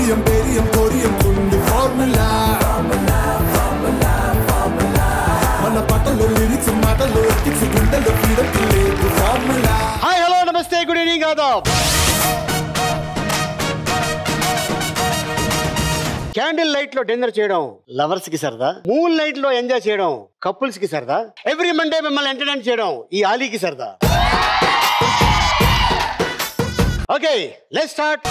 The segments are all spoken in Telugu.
ఏలియం పేరియం కోరియం కుంది ఫార్ములా మన పాటలు లిరిక్స్ మాటలు ఎథిక్స్ గుండెలు ఫ్రీడమ్ లేదు ఫార్ములా హాయ్ హలో నమస్తే గుడ్ ఈవినింగ్ ఆదాబ్ క్యాండిల్ లైట్ లో డిన్నర్ చేయడం లవర్స్ కి సరదా మూన్ లైట్ లో ఎంజాయ్ చేయడం కపుల్స్ కి సరదా ఎవ్రీ మండే మిమ్మల్ని ఎంటర్టైన్ చేయడం ఈ ఆలీకి సరదా okay let start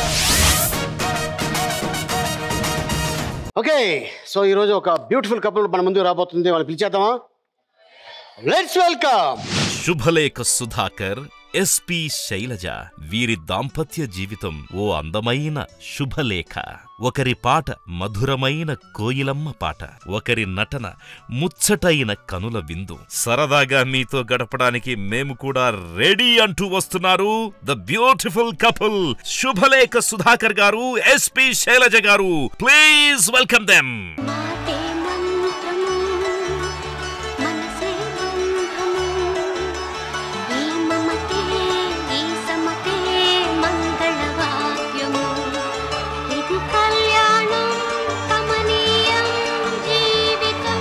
okay so ఈరోజు ఒక బ్యూటిఫుల్ కపుల్ మన ముందు రాబోతుంది వాళ్ళు పిలిచేద్దామా లెట్స్ వెల్కమ్ శుభలేఖ సుధాకర్ ఎస్పి శైలజ వీరి దాంపత్య జీవితం ఓ అందమైన శుభలేఖ ఒకరి పాట మధురమైన కోయిలమ్మ పాట ఒకరి నటన ముచ్చటైన కనుల విందు సరదాగా మీతో గడపడానికి మేము కూడా రెడీ అంటూ వస్తున్నారు the beautiful couple Subhalekha Sudhakar గారు ఎస్పి శైలజ గారు ప్లీజ్ వెల్కమ్ దెమ్ మాటే మంత్రము మనసే బంధము ఈ మమతే ఈ సమతే మంగళవాద్యము ఇది కళ్యాణం కమనీయం జీవితం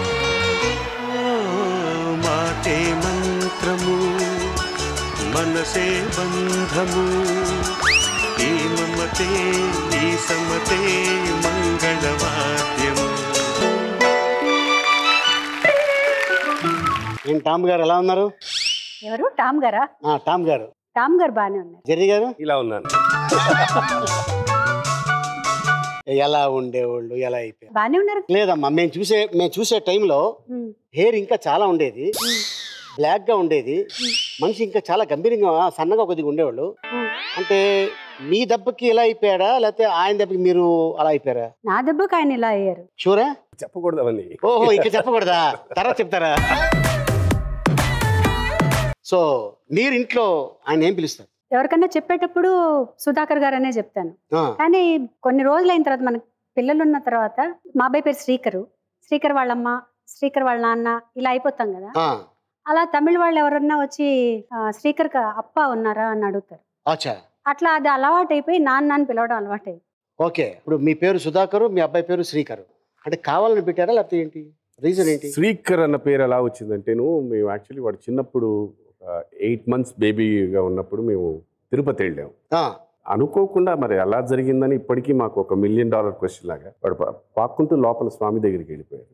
మాటే మంత్రము మనసే బంధము ఈ మమతే ఈ సమతే మంగళవాద్యము ఏం టామ్ గారు ఎలా ఉన్నారు ఎవరు టామ్ గారా ఆ, టామ్ గారు టామ్ గారు బాగానే ఉన్నారు జెర్రీ గారు ఇలా ఉన్నాను ఎలా ఉండేవాళ్ళు ఎలా అయిపోయారు బాగానే ఉన్నారు లేదమ్మా మేము చూసే మేము చూసే టైంలో ఉమ్, హెయిర్ ఇంకా చాలా ఉండేది బ్లాక్ గా ఉండేది మనిషి ఇంకా చాలా గంభీరంగా సన్నగా కొద్దిగా ఉండేవాళ్ళు ఉమ్. అంటే మీ దెబ్బకి ఇలా అయిపోయాడా లేకపోతే ఆయన దెబ్బకి మీరు అలా అయిపోయారా నా దెబ్బకి ఆయన ఇలా అయ్యారు షూరా చెప్పకూడదు అవన్నీ ఓహో ఇంకా చెప్పకూడదా తర్వాత చెప్తారా సో మీరు ఇంట్లో ఆయన ఏం పిలుస్తారు ఎవరికన్నా చెప్పేటప్పుడు సుధాకర్ గారు అనే చెప్తాను ఆ, కానీ కొన్ని రోజులు అయిన తర్వాత మనకు పిల్లలు ఉన్న తర్వాత మా అబ్బాయి పేరు శ్రీకరు శ్రీకర్ వాళ్ళమ్మ శ్రీకర్ వాళ్ళ నాన్న ఇలా అయిపోతాం కదా ఆ, అలా తమిళ వాళ్ళు ఎవరన్నా వచ్చి ఆ, శ్రీకర్ అప్ప ఉన్నారా అని అడుగుతారు అచ్చా అట్లా అది అలవాటు అయిపోయి నాన్న అని పిలవడం అలవాటు అయిపోయి ఓకే ఇప్పుడు మీ పేరు సుధాకరు మీ అబ్బాయి పేరు శ్రీకరు అంటే కావాలని పెట్టారా లేకపోతే ఏంటి రీజన్ ఏంటి శ్రీకర్ అన్న పేరు ఎలా వచ్చిందంటేను మేము యాక్చువల్లీ వాడు చిన్నప్పుడు ఎయిట్ మంత్స్ బేబీగా ఉన్నప్పుడు మేము తిరుపతి వెళ్ళాం ఆ, అనుకోకుండా మరి ఎలా జరిగిందని ఇప్పటికీ మాకు ఒక మిలియన్ డాలర్ క్వశ్చన్ లాగా వాడు పా- పాక్కుంటూ లోపల స్వామి దగ్గరికి వెళ్ళిపోయాడు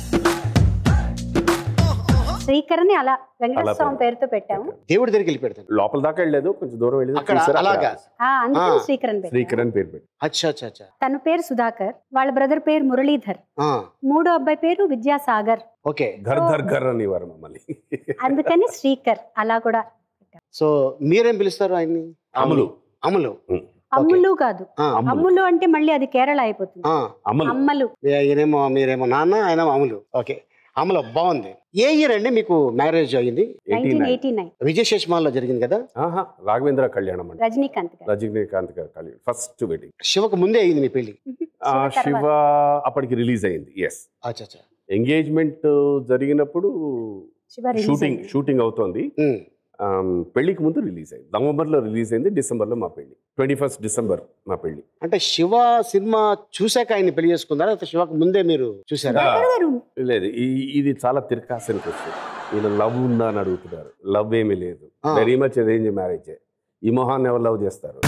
శ్రీకర్ అని అలా వెంకటేశ్వర అలా స్వామి పేరుతో పెట్టాము దేవుడి దగ్గరికి వెళ్ళి పెడతాను లోపల దాకా వెళ్ళలేదు కొంచెం దూరం వెళ్ళేది అక్కడ చూసారా? అలాగా? ఆ, అందుకని ఆ. శ్రీకర్ అని పెట్టాము. శ్రీకర్ అని పేరు పెట్టి అచ్చా అచ్చా అచ్చా తన పేరు సుధాకర్ వాళ్ళ బ్రదర్ పేరు మురళీధర్ ఆ, మూడో అబ్బాయి పేరు విద్యాసాగర్ ఓకే ఘర్ ఘర్ ఘర్ అనేవారు మమ్మల్ని అందుకని శ్రీకర్ అలా కూడా సో మీరేం పిలుస్తారు ఆయన్ని అమలు అమలు అమ్ములు కాదు ఆ, అమ్ములు. అమ్ములు అంటే మళ్ళీ అది కేరళ అయిపోతుంది ఆ, అమలు అమ్మలు ఈయనేమో మీరేమో నాన్న ఆయన అమలు ఓకే అమలు బాగుంది ఏ ఇయర్ అండి మీకు మ్యారేజ్ అయ్యింది eighty nineteen nine eighty nine విజయశేషమాల్లో జరిగింది కదా ఆహా రాఘవేంద్ర కళ్యాణం అండి రజనీకాంత్ గారు రజనీకాంత్ గారి కళ్యాణం ఫస్ట్ వెడ్డింగ్ శివకు ముందే అయింది మీ పెళ్లి శివ శివ తర్వాత. అప్పటికి రిలీజ్ అయింది ఎస్ అచ్చా అచ్చా ఎంగేజ్మెంట్ జరిగినప్పుడు శివ release షూటింగ్ అయింది. షూటింగ్ అవుతోంది ఉమ్, ఆమ్, పెళ్లికి ముందు రిలీజ్ అయింది నవంబర్లో రిలీజ్ అయింది డిసెంబర్లో మా పెళ్లి ట్వంటీ ఫస్ట్ డిసెంబర్ మా పెళ్లి అంటే శివ సినిమా చూశాక ఆయన్ని పెళ్లి చేసుకున్నారా లేకపోతే శివకు ముందే మీరు చూసారా సుధాకర్ గారు లేదు ఈ- ఇది చాలా తిరకాసని క్వశ్చన్ ఈయన లవ్ ఉందా అని అడుగుతున్నారు లవ్ ఏమీ లేదు ఆ. వెరీ మచ్ అరేంజ్ మ్యారేజ్ ఈ మొహాన్ని ఎవరు లవ్ చేస్తారు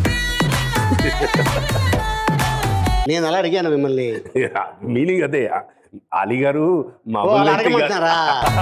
నేను అలా అడిగాను మిమ్మల్ని మీనింగ్ అదే అలీ గారు మా ఓ, అలా ఊళ్ళో ఇంకా- అడగమంటున్నారా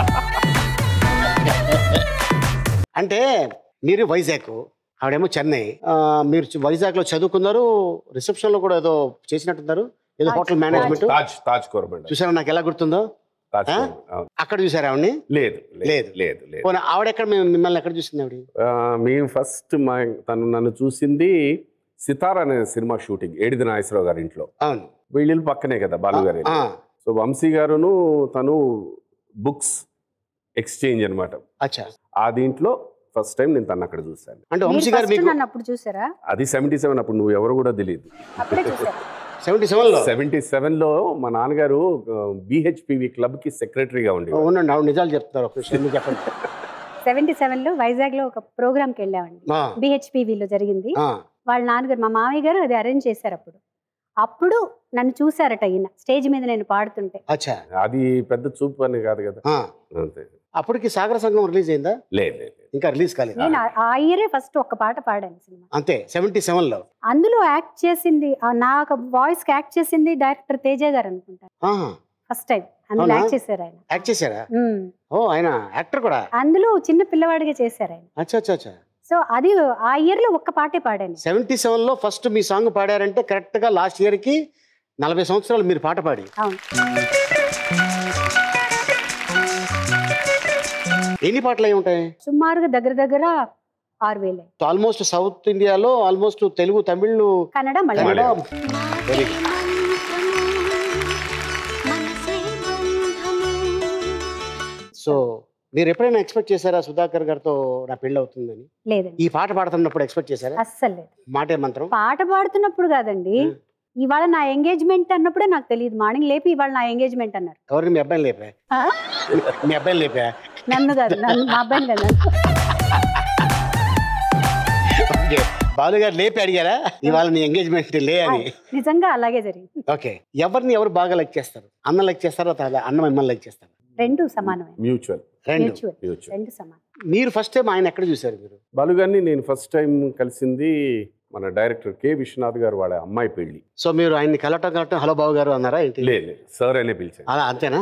అంటే మీరు వైజాగ్ ఆవిడేమో చెన్నై ఆ, మీరు చ- వైజాగ్లో చదువుకున్నారు రిసెప్షన్ లో కూడా ఏదో చేసినట్టున్నారు ఏదో తాజ్- హోటల్ మేనేజ్మెంట్ తాజ్ తాజ్ కోరబండ చూసారా నాకు ఎలా గుర్తుందో తాజ్ ఆ? కోరబండ. అవును. అక్కడ చూసారా ఆవిడని లేదు లేదు. లేదు లేదు లేదు పోనీ ఆవిడ ఎక్కడ మేము మిమ్మల్ని ఎక్కడ చూసింది ఆవిడ ఆ, మేము ఫస్ట్ మా తను నన్ను చూసింది సితార్ అనే సినిమా షూటింగ్ ఏడిది నాగేశ్వరరావు గారి ఇంట్లో అవును వీళ్ళు పక్కనే కదా బాలు గారి ఆ, సో వంశీ గారును తను బుక్స్ ఎక్స్చేంజ్ అన్నమాట అచ్చా ఆ దీంట్లో ఫస్ట్ టైం నేను తను అక్కడ చూశాను అంటే మీరు వంశీ గారు first మీకు నన్ను అప్పుడు చూసారా అది సెవెంటీ సెవెన్ అప్పుడు నువ్వు ఎవరు కూడా తెలియదు అప్పుడే చూసారు సెవెంటీ సెవెన్ లో సెవెంటీ సెవెన్ లో మా నాన్నగారు బిహెచ్పివి క్లబ్ కి సెక్రటరీగా ఉండి అవునండి ఆవిడ నిజాలు చెప్తున్నారు ఒక నిమిషం ఎందుకు చెప్పండి సెవెంటీ సెవెన్ లో వైజాగ్ లో ఒక ప్రోగ్రామ్ కి వెళ్ళామండి ఆ, బిహెచ్పివిలో జరిగింది ఆ, వాళ్ళ నాన్నగారు మా మామయ్య గారు అది అరేంజ్ చేశారు అప్పుడు అప్పుడు నన్ను చూశారట ఈయన స్టేజ్ మీద నేను పాడుతుంటే అచ్చా అది పెద్ద చూపు అని కాదు కదా ఆ, అంతే అప్పటికి సాగర సంఘం రిలీజ్ అయిందా లేదు లేదు ఇంకా రిలీజ్ కాలేదు నేను ఆ- ఆ ఇయరే ఫస్ట్ ఒక పాట పాడాను సినిమా అంతే సెవెంటీ సెవెన్ లో అందులో యాక్ట్ చేసింది ఆ నా వాయిస్ కి యాక్ట్ చేసింది డైరెక్టర్ తేజ గారు అనుకుంటాను ఆహా, ఫస్ట్ టైం అందులో అవునా? యాక్ట్ చేశారు ఆయన యాక్ట్ చేశారా ఉమ్. ఓ ఆయన యాక్టర్ కూడా అందులో చిన్న పిల్లవాడిగా చేశారు ఆయన అచ్చా అచ్చా అచ్చా సో అది ఆ ఇయర్ లో ఒక్క పాటే పాడాను సెవెంటీ సెవెన్ లో ఫస్ట్ మీ సాంగ్ పాడారంటే కరెక్ట్ గా లాస్ట్ ఇయర్ కి నలభై సంవత్సరాలు మీరు పాట పాడి అవును ఎన్ని పాటలు అయి ఉంటాయి సుమారుగా దగ్గర దగ్గర ఆరు వేలే ఆల్మోస్ట్ సౌత్ ఇండియాలో ఆల్మోస్ట్ తెలుగు తమిళ్ కన్నడ మళ్ళీ కన్నడ మాటే మంత్రము మనసే బంధము సో మీరు ఎప్పుడైనా ఎక్స్పెక్ట్ చేశారా సుధాకర్ గారితో నా పెళ్ళి అవుతుందని లేదండి ఈ పాట పాడుతున్నప్పుడు ఎక్స్పెక్ట్ చేశారా అస్సలు లేదు మాటే మంత్రం పాట పాడుతున్నప్పుడు కాదండి ఉమ్. ఇవాళ నా ఎంగేజ్మెంట్ అన్నప్పుడే నాకు తెలియదు మార్నింగ్ లేపి ఇవాళ నా ఎంగేజ్మెంట్ అన్నారు ఎవరిని మీ అబ్బాయిని లేపా ఆ? మీ అబ్బాయిని లేపా నన్ను కాదు నన్ను మా అబ్బాయిని కాదు నన్ను. ఓకే బాలు గారు లేపి అడిగారా ఇవాళ నీ ఎంగేజ్మెంట్ లే అని నిజంగా అలాగే జరిగింది ఓకే ఎవరిని ఎవరు బాగా లైక్ చేస్తారు అన్న లైక్ చేస్తారా తా- అన్న మిమ్మల్ని లైక్ చేస్తారు రెండు సమానమే మ్యూచువల్ రెండు మ్యూచువల్ మ్యూచువల్ రెండు సమానం మీరు ఫస్ట్ టైం ఆయన ఎక్కడ చూశారు మీరు బాలు గారిని నేను ఫస్ట్ టైం కలిసింది మన డైరెక్టర్ కె విశ్వనాథ్ గారు వాళ్ళ అమ్మాయి పెళ్లి సో మీరు ఆయన్ని కలవటం కలవటం హలో బాబు గారు అన్నారా ఏంటి లేదు లేదు సార్ అనే పిలిచాను అలా అంతేనా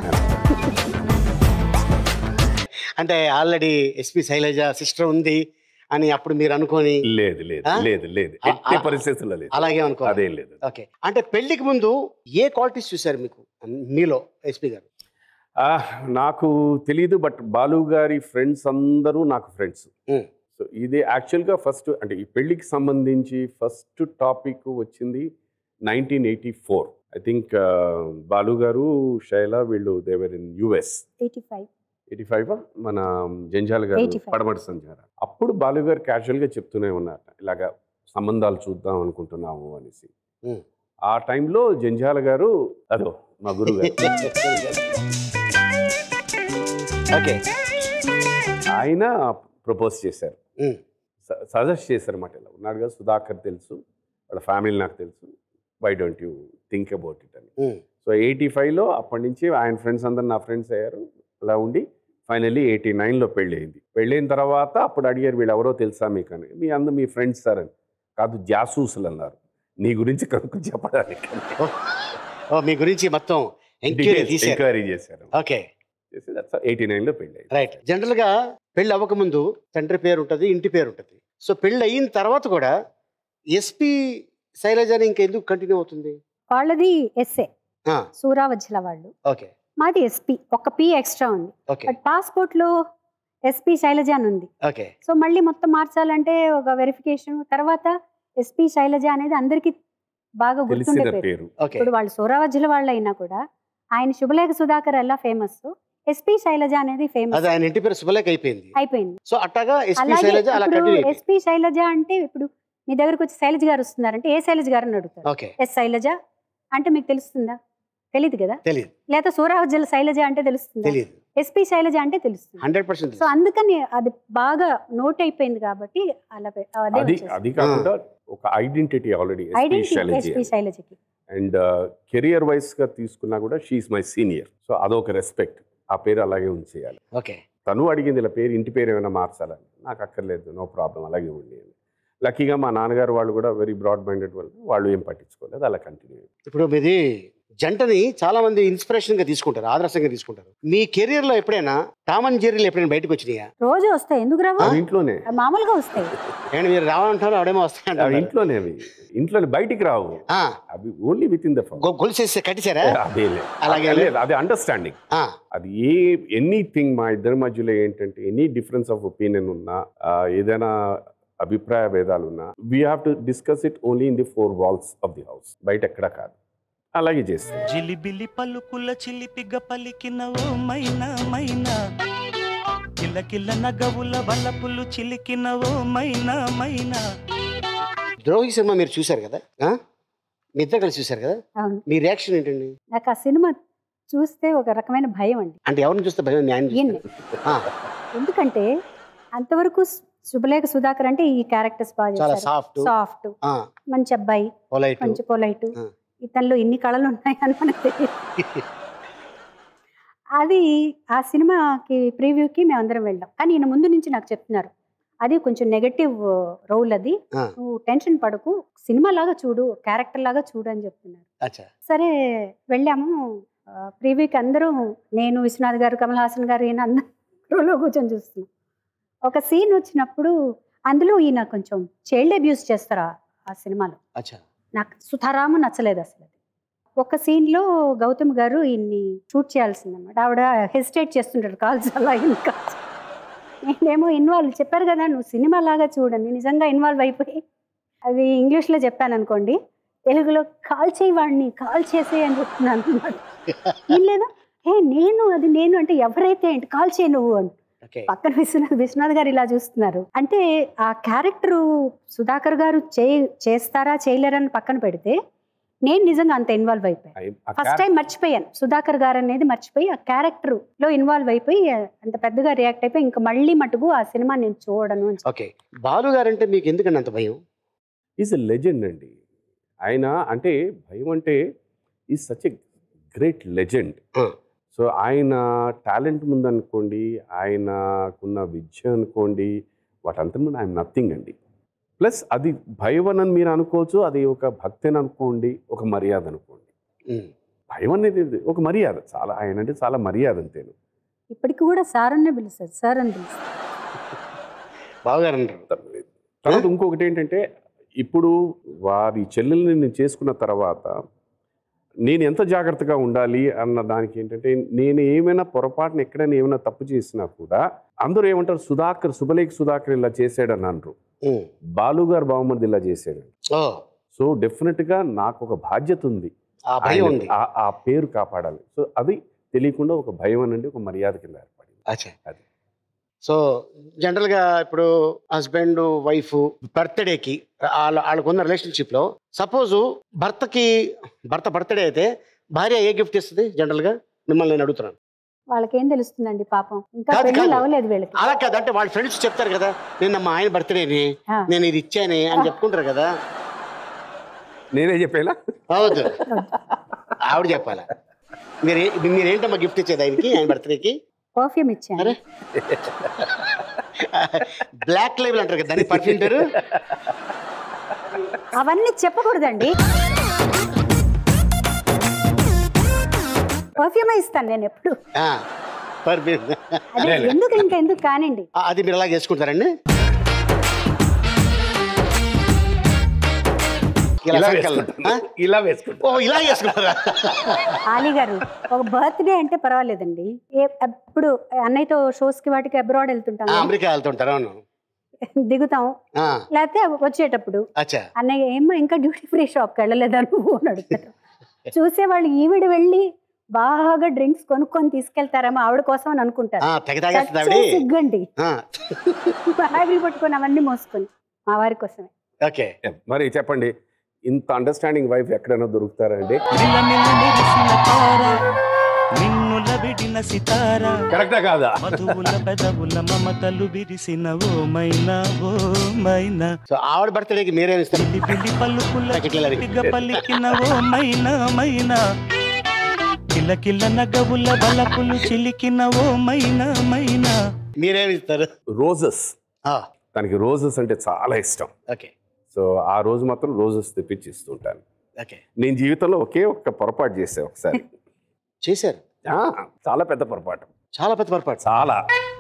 అంటే ఆల్రెడీ ఎస్పి శైలజ సిస్టర్ ఉంది అని అప్పుడు మీరు అనుకొని లేదు లేదు ఆ? లేదు లేదు ఆ, ఎట్టి ఆ, పరిస్థితుల్లో లేదు అలాగే అనుకో అదేం లేదు ఓకే అంటే పెళ్లికి ముందు ఏ క్వాలిటీస్ చూశారు మీకు మీలో ఎస్పి గారు ఆ, నాకు తెలీదు బట్ బాలు గారి ఫ్రెండ్స్ అందరూ నాకు ఫ్రెండ్స్ Hmm. సో ఇది యాక్చువల్గా ఫస్ట్ అంటే ఈ పెళ్లికి సంబంధించి ఫస్ట్ టాపిక్ వచ్చింది nineteen eighty four I think Balu garu Shaila వీళ్ళు they were in US eighty five eighty five మన జంజాల్ గారు 85. పడమటి సంజార అప్పుడు బాలు గారు క్యాజువల్గా చెప్తూనే ఉన్నారు ఇలాగా సంబంధాలు చూద్దాం అనుకుంటున్నాము అనేసి Hmm. ఆ టైంలో జంజాల గారు అదో మా గురువు గారు ఓకే ఆయన ప్రపోజ్ చేశారు ఉమ్. సజెస్ట్ చేశారు అన్నమాట ఇలా ఉన్నాడు కదా సుధాకర్ తెలుసు వాళ్ళ ఫ్యామిలీ నాకు తెలుసు why don't you think about it అని ఉమ్. సో ఎయిటీ ఫైవ్లో అప్పటి నుంచి ఆయన ఫ్రెండ్స్ అందరు నా ఫ్రెండ్స్ అయ్యారు అలా ఉండి ఫైనల్లీ ఎయిటీ నైన్లో పెళ్ళి అయింది పెళ్ళైన తర్వాత అప్పుడు అడిగారు వీళ్ళు ఎవరో తెలుసా మీకు అని మీ అందరు మీ ఫ్రెండ్స్ సార్ అని కాదు జాసూసులు అన్నారు నీ గురించి కనుక చెప్పడానికి ఓ మీ గురించి మొత్తం ఎంక్వైరీ తీశారు ఎంక్వైరీ చేశారు ఓకే చేసి ఎయిటీ నైన్లో పెళ్ళి అయింది రైట్ జనరల్ గా పెళ్లి అవ్వకముందు తండ్రి పేరు ఉంటుంది ఇంటి పేరు ఉంటుంది సో పెళ్లి అయిన తర్వాత కూడా ఎస్పి శైలజని ఇంకెందుకు కంటిన్యూ అవుతుంది వాళ్ళది ఎస్ఏ ఆ, సూరావజ్జల వాళ్ళు ఓకే మాది ఎస్పీ ఒక పి ఎక్స్ట్రా ఉంది ఓకే బట్ పాస్పోర్ట్ లో ఎస్పీ శైలజ అని ఉంది ఓకే సో మళ్ళీ మొత్తం మార్చాలంటే ఒక వెరిఫికేషన్ తర్వాత ఎస్పీ శైలజ అనేది అందరికి బాగా గుర్తుండే తెలిసిన పేరు పేరు ఓకే ఇప్పుడు వాళ్ళు సూరావజ్జల వాళ్ళు అయినా కూడా ఆయన శుభలేఖ సుధాకర్ ఎలా ఫేమస్ ఎస్పీ శైలజ అనేది ఫేమస్ అది ఆయన ఇంటి పేరు శుభలేఖ అయిపోయింది అయిపోయింది సో అట్టగా ఎస్పి అలాగే శైలజ అలా ఇప్పుడు కంటిన్యూ అయిపోయింది ఎస్పీ శైలజ అంటే ఇప్పుడు మీ దగ్గరకు వచ్చి శైలజ గారు వస్తున్నారంటే ఏ శైలజ గారు అని అడుగుతారు ఓకే ఎస్ శైలజ అంటే మీకు తెలుస్తుందా తెలియదు కదా తెలియదు లేదా సూరావజ్జల శైలజ అంటే తెలుస్తుందా తెలియదు ఎస్పీ శైలజ అంటే తెలుస్తుంది హండ్రెడ్ పర్సెంట్ సో అందుకని అది బాగా నోట్ అయిపోయింది కాబట్టి అలా పె- అదే అది వచ్చేసింది. అది కాకుండా ఒక ఐడెంటిటీ ఆల్రెడీ ఐడెంటిటీ ఎస్పీ శైలజకి అండ్ కెరియర్ వైస్గా తీసుకున్నా కూడా షీఈ్ మై సీనియర్ సో అదొక రెస్పెక్ట్ ఆ పేరు అలాగే ఉంచేయాలి ఓకే తను అడిగింది ఇలా పేరు ఇంటి పేరు ఏమైనా మార్చాలని నాకు అక్కర్లేదు నో ప్రాబ్లం అలాగే ఉండి అని లక్కీగా మా నాన్నగారు వాళ్ళు కూడా వెరీ బ్రాడ్ మైండెడ్ వాళ్ళు వాళ్ళు ఏం పట్టించుకోలేదు అలా కంటిన్యూ ఇప్పుడు మీది జంటని చాలా మంది ఇన్స్పిరేషన్ గా తీసుకుంటారు ఆదర్శంగా తీసుకుంటారు మీ కెరీర్ లో ఎప్పుడైనా టామ్ అండ్ జెర్రీలు ఎప్పుడైనా బయటకు వచ్చినాయా రోజు వస్తాయి ఎందుకు రావు అవి ఇంట్లోనే మామూలుగా వస్తాయి నేను మీరు రావాలంటారు ఆవిడేమో అవి వస్తాయంటారు ఇంట్లోనే అవి ఇంట్లోనే బయటికి రావు ఆ, అవి ఓన్లీ విత్ ఇన్ ద గొ- గొలుసేసి కట్టించారా అదే లేదు. అలాగే లేదు అది అండర్స్టాండింగ్ ఆ, అది ఏ ఎనీథింగ్ మా ఇద్దరి మధ్యలో ఏంటంటే ఎనీ డిఫరెన్స్ ఆఫ్ ఒపీనియన్ ఉన్నా ఆ, ఏదైనా అభిప్రాయ భేదాలు ఉన్నా we have to discuss it only in the four walls of the house బయట ఎక్కడ కాదు అలాగే చేస్తాం జిలిబిలి పలుకుల చిలిపిగ పలికిన ఓ మైనా మైనా కిలకిల నగవుల వలపులు చిలికిన ఓ మైనా మైనా ద్రోహి సినిమా మీరు చూశారు కదా ఆ? మీ ఇద్దరు కలిసి చూశారు కదా అవును మీ రియాక్షన్ ఏంటండి నాకు ఆ సినిమా చూస్తే ఒక రకమైన భయం అండి అంటే ఎవరిని చూస్తే భయం న్యాయం ఈయన్ని. ఎందుకంటే అంతవరకు సు- శుభలేఖ సుధాకర్ అంటే ఈ క్యారెక్టర్స్ బాగా చాలా చేశారు సాఫ్ట్ సాఫ్ట్ మంచి అబ్బాయి పొలైట్ మంచి పొలైట్ ఆ. ఇతనిలో ఇన్ని కళలు ఉన్నాయని మనకు తెలియదు అది ఆ సినిమాకి ప్రివ్యూకి మేమందరం వెళ్ళాం కానీ ఈయన ముందు నుంచి నాకు చెప్తున్నారు అది కొంచెం నెగటివ్ రోల్ అది ఆ, నువ్వు టెన్షన్ పడకు సినిమా లాగా చూడు క్యారెక్టర్ లాగా చూడు అని చెప్తున్నారు అచ్చా సరే వెళ్ళాము ప్రీవ్యూకి అందరూ నేను విశ్వనాథ్ గారు కమల్ హాసన్ గారు ఈయన అందరూ కూర్చొని చూస్తున్నాం ఒక సీన్ వచ్చినప్పుడు అందులో ఈయన కొంచెం చైల్డ్ అబ్యూస్ చేస్తారు ఆ- ఆ సినిమాలో అచ్చా నాకు సుధారాము నచ్చలేదు అసలు అది ఒక సీన్లో గౌతమ్ గారు ఈయన్ని షూట్ చేయాల్సిందన్నమాట ఆవిడ హెసిటేట్ చేస్తుంటారు కాల్స్ అలా ఇంకా నేనేమో ఇన్వాల్వ్ చెప్పారు కదా నువ్వు సినిమా లాగా చూడండి నిజంగా ఇన్వాల్వ్ అయిపోయి అది ఇంగ్లీష్లో చెప్పాను అనుకోండి తెలుగులో కాల్ చేయి వాడిని కాల్ చేసే అని చెప్తున్నాను అనమాట ఏం లేదా ఏ నేను అది నేను అంటే ఎవరైతే ఏంటి కాల్ చేయి నువ్వు అని ఓకే పక్కన విశ్వనాథ్ విశ్వనాథ్ గారు ఇలా చూస్తున్నారు అంటే ఆ క్యారెక్టరు సుధాకర్ గారు చే చేస్తారా చేయలేరని పక్కన పెడితే నేను నిజంగా అంత ఇన్వాల్వ్ అయిపోయాను ఆ- ఆ ఫస్ట్ టైం మర్చిపోయాను సుధాకర్ గారు అనేది మర్చిపోయి ఆ క్యారెక్టర్ లో ఇన్వాల్వ్ అయిపోయి అంత పెద్దగా రియాక్ట్ అయిపోయి ఇంకా మళ్ళీ మటుకు ఆ సినిమా నేను చూడను అని చెప్పి. ఓకే బాలు గారు అంటే మీకు ఎందుకండి అంత భయం ఈజ్ ఎ లెజెండ్ అండి ఆయన అంటే భయం అంటే is such a great legend Ah. So ఆయన టాలెంట్ ముందనుకోండి ఆయనకున్న విద్య అనుకోండి వాటంతా ముందు ఆయన నథింగ్ అండి ప్లస్ అది భయం అని మీరు అనుకోవచ్చు అది ఒక భక్తి అని అనుకోండి ఒక మర్యాద అనుకోండి ఉమ్. భయం అనేది ఒక మర్యాద చాలా ఆయన అంటే చాలా మర్యాద అంతేను ఇప్పటికి కూడా సార్ అనే పిలుస్తారు సార్ అని పిలుస్తారు బావగారు అంటారు తర్వాత ఇంకొకటి ఏంటంటే ఇప్పుడు వారి చెల్లెల్ని నేను చేసుకున్న తర్వాత నేను ఎంత జాగ్రత్తగా ఉండాలి అన్న దానికి ఏంటంటే నేను ఏమైనా పొరపాటున ఎక్కడైనా ఏమైనా తప్పు చేసినా కూడా అందరూ ఏమంటారు సుధాకర్ శుభలేఖ సుధాకర్ ఇలా చేశాడని అంటారు ఉమ్. బాలు గారు బావమరిది ఇలా చేశాడు ఓ సో డెఫినెట్గా నాకు ఒక బాధ్యత ఉంది ఆ భయం ఆయన- ఉంది ఆ- ఆ పేరు కాపాడాలి సో అది తెలియకుండా ఒక భయం అనండి ఒక మర్యాద కింద ఏర్పడింది అచ్చా అది. సో జనరల్గా ఇప్పుడు హస్బెండ్ వైఫ్ బర్త్డేకి వాళ్ళ వాళ్ళకున్న రిలేషన్షిప్లో సపోజ్ భర్తకి భర్త బర్త్డే అయితే భార్య ఏ గిఫ్ట్ ఇస్తుంది జనరల్గా మిమ్మల్ని నేను అడుగుతున్నాను వాళ్ళకి ఏం తెలుస్తుందండి పాపం ఇంకా కాదు, పెళ్ళి కాదు. అవ్వలేదు వీళ్ళకి అలా కాదు అంటే వాళ్ళ ఫ్రెండ్స్ చెప్తారు కదా నిన్న మా ఆయన బర్త్డేని ఆ. నేను ఇది ఇచ్చాని అని చెప్పుకుంటారు కదా నేనే చెప్పేలా అవద్దు ఆవిడ చెప్పాలా మీరు మీరేంటమ్మా గిఫ్ట్ ఇచ్చేది ఆయనకి ఆయన బర్త్డేకి పర్ఫ్యూమ్ ఇచ్చాను అరే బ్లాక్ లేబుల్ అంటారు కదా దాని పర్ఫ్యూమ్ పేరు అవన్నీ చెప్పకూడదండి పర్ఫ్యూమే ఇస్తాను నేను ఎప్పుడు పర్ఫ్యూమ్ అదే ఎందుకు ఇంకా ఎందుకు కానివ్వండి అది మీరు అలా చేసుకుంటారండి ఇలా ఇలా సంకల్పం. వేసుకుంటాను. ఆ? ఇలా వేసుకుంటా ఓ ఇలా చేసుకుంటారా ఆలీ గారు ఒక బర్త్డే అంటే పర్వాలేదండి ఏ ఎప్పుడు అన్నయ్యతో షోస్ కి వాటికి అబ్రాడ్ వెళ్తుంటాం ఆ, కదా, అమెరికా వెళ్తుంటారు అవును దిగుతాం ఆ, లేకపోతే వచ్చేటప్పుడు అచ్చా అన్నయ్య ఏమ్మా ఇంకా డ్యూటీ ఫ్రీ షాప్కి వెళ్ళలేదా నువ్వు అని అడుగుతారు చూసేవాళ్ళు ఈవిడ వెళ్ళి బాగా డ్రింక్స్ కొనుక్కొని తీసుకెళ్తారేమో ఆవిడ కోసం అని అనుకుంటారు ఆ, తెగ తాగేస్తుంది చచ్చే ఆవిడ సిగ్గండి ఆ, బ్యాగులు పట్టుకొని అవన్నీ మోసుకొని మా వారి కోసమే ఓకే మరి చెప్పండి ఇంత అండర్స్టాండింగ్ వైఫ్ ఎక్కడైనా దొరుకుతారండి మిలమిల మెరిసిన తార మిన్నుల విడిన సితార కరెక్టా కాదా మధువుల పెదవుల మమతలు విరిసిన ఓ మైనా ఓ మైనా సో ఆవిడ బర్త్డేకి మీరేమి ఇస్తారు పిల్లి పిల్లి పలుకుల పచ్చికిల్లరి. పిగ పలికిన ఓ మైనా మైనా కిల కిల నగవుల బలపులు చిలికిన ఓ మైనా మైనా మీరేమి ఇస్తారు రోజెస్ ఆ, తనకి రోజెస్ అంటే చాలా ఇష్టం ఓకే సో ఆ రోజు మాత్రం రోజెస్ తెప్పించి ఇస్తుంటాను ఓకే నేను జీవితంలో ఒకే ఒక్క పొరపాటు చేసా ఒకసారి చేశారు ఆ, చాలా పెద్ద పొరపాటు చాలా పెద్ద పొరపాటు చాలా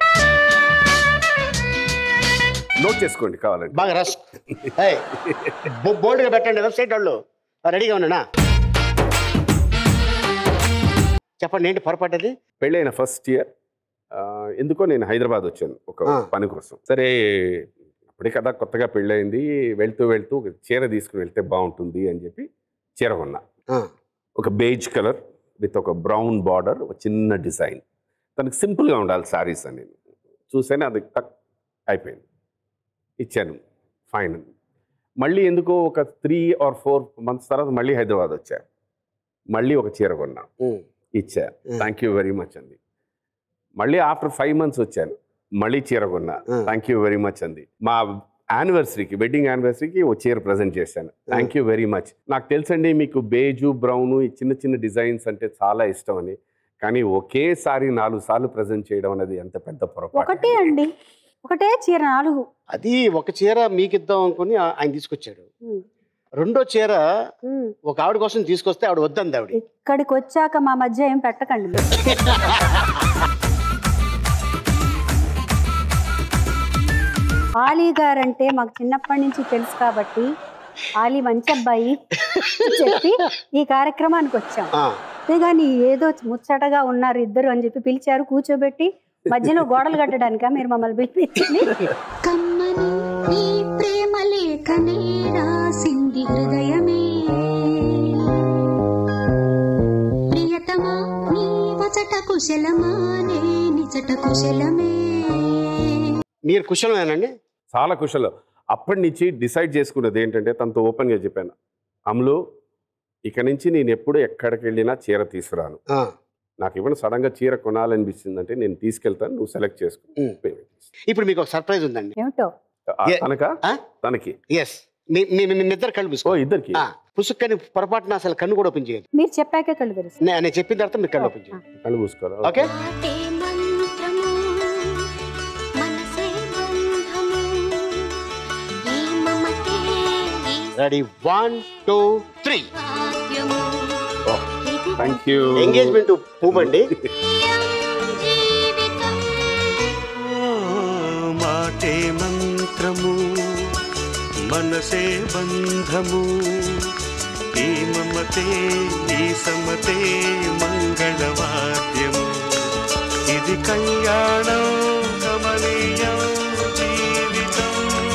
నోట్ చేసుకోండి కావాలండి బాగా రస్ బోల్డ్గా పెట్టండి వెబ్సైట్ వాళ్ళు రెడీగా ఉన్నానా చెప్పండి ఏంటి పొరపాటు అది పెళ్ళైన ఫస్ట్ ఇయర్ ఎందుకో నేను హైదరాబాద్ వచ్చాను ఒక ఆ. పని కోసం సరే అప్పుడే కదా కొత్తగా పెళ్ళయింది వెళ్తూ వెళ్తూ ఒక చీర తీసుకుని వెళ్తే బాగుంటుంది అని చెప్పి చీర కొన్నా ఆ, ఒక బేజ్ కలర్ విత్ ఒక బ్రౌన్ బార్డర్ ఒక చిన్న డిజైన్ తనకి సింపుల్గా ఉండాలి శారీస్ అని చూసాను అది టక్ అయిపోయింది ఇచ్చాను ఫైన్ మళ్ళీ ఎందుకో ఒక త్రీ ఆర్ ఫోర్ మంత్స్ తర్వాత మళ్ళీ హైదరాబాద్ వచ్చా మళ్ళీ ఒక చీర కొన్నా ఉమ్, ఇచ్చా Mm. Thank you very much అంది మళ్ళీ ఆఫ్టర్ ఫైవ్ మంత్స్ వచ్చాను మళ్ళీ చీర కొన్నా Mm. Thank you very much అంది మా యానివర్సరీకి వెడ్డింగ్ యానివర్సరీకి ఓ చీర ప్రజెంట్ చేశాను థ్యాంక్ యూ వెరీ మచ్ నాకు తెలుసండి మీకు బేజు బ్రౌన్ ఈ చిన్న చిన్న డిజైన్స్ అంటే చాలా ఇష్టం అని కానీ ఒకేసారి నాలుగు సార్లు ప్రజెంట్ చేయడం అనేది ఎంత పెద్ద పొరపాటు ఒకటే అండి ఒకటే చీర నాలుగు అది ఒక చీర మీకు ఇద్దాం అనుకుని ఆ- ఆయన తీసుకొచ్చాడు ఉమ్, రెండో చీర ఉమ్. ఒక ఆవిడ కోసం తీసుకొస్తే ఆవిడ వద్దంది ఆవిడ ఇక్కడికి వచ్చాక మా మధ్య ఏం పెట్టకండి మీరు. ఆలీ గారంటే మాకు చిన్నప్పటి నుంచి తెలుసు కాబట్టి ఆలీ మంచి అబ్బాయి చెప్పి ఈ కార్యక్రమానికి వచ్చాం ఆ, అంతేగాని ఏదో ముచ్చటగా ఉన్నారు ఇద్దరు అని చెప్పి పిలిచారు కూర్చోబెట్టి మధ్యలో గోడలు కట్టడానికా మీరు మమ్మల్ని పిలిపించింది కమ్మని ఈ ప్రేమ లేఖనే రాసింది హృదయమే ప్రియతమా నీ వచట కుశలమా నే నిజట కుశలమే మీరు కుశలమేనండి చాలా కుశలం అప్పటి నుంచి డిసైడ్ చేసుకున్నది ఏంటంటే తనతో ఓపెన్గా చెప్పాను అమ్ములు ఇక నుంచి నేను ఎప్పుడు ఎక్కడికి వెళ్ళినా చీర తీసుకురాను ఆ, నాకు ఇవ్వడం సడన్గా చీర కొనాలనిపిస్తుందంటే నేను తీసుకెళ్తాను నువ్వు సెలెక్ట్ చేసుకో ఉమ్. ఇప్పుడు మీకు ఒక సర్ప్రైజ్ ఉందండి ఏమిటో ఆ, ఏ- తనక ఆ? తనకి ఎస్ మీ మీ మీ ఇద్దరు కళ్ళు ఓ మూసుకో ఇద్దరికి ఆ, పుసుక్కని పొరపాటున అసలు కన్ను కూడా ఓపెన్ చేయదు మీరు చెప్పాకే కళ్ళు తెలుసు నే- నేను చెప్పిన తర్వాత మీరు కళ్ళు ఓపెన్ చేయండి కళ్ళు మూసుకోరా ఓకే మాటే మంత్రము మనసే బంధము ఈ మమతే ఈ రెడీ వన్ టూ త్రీ భాగ్యము ఇది థ్యాంక్ యూ ఎంగేజ్మెంట్ పువ్వండి జీవితం ఓ మాటే మంత్రము మనసే బంధము ఈ మమతే ఈ సమతే మంగళవాద్యము ఇది కళ్యాణం కమనీయం జీవితం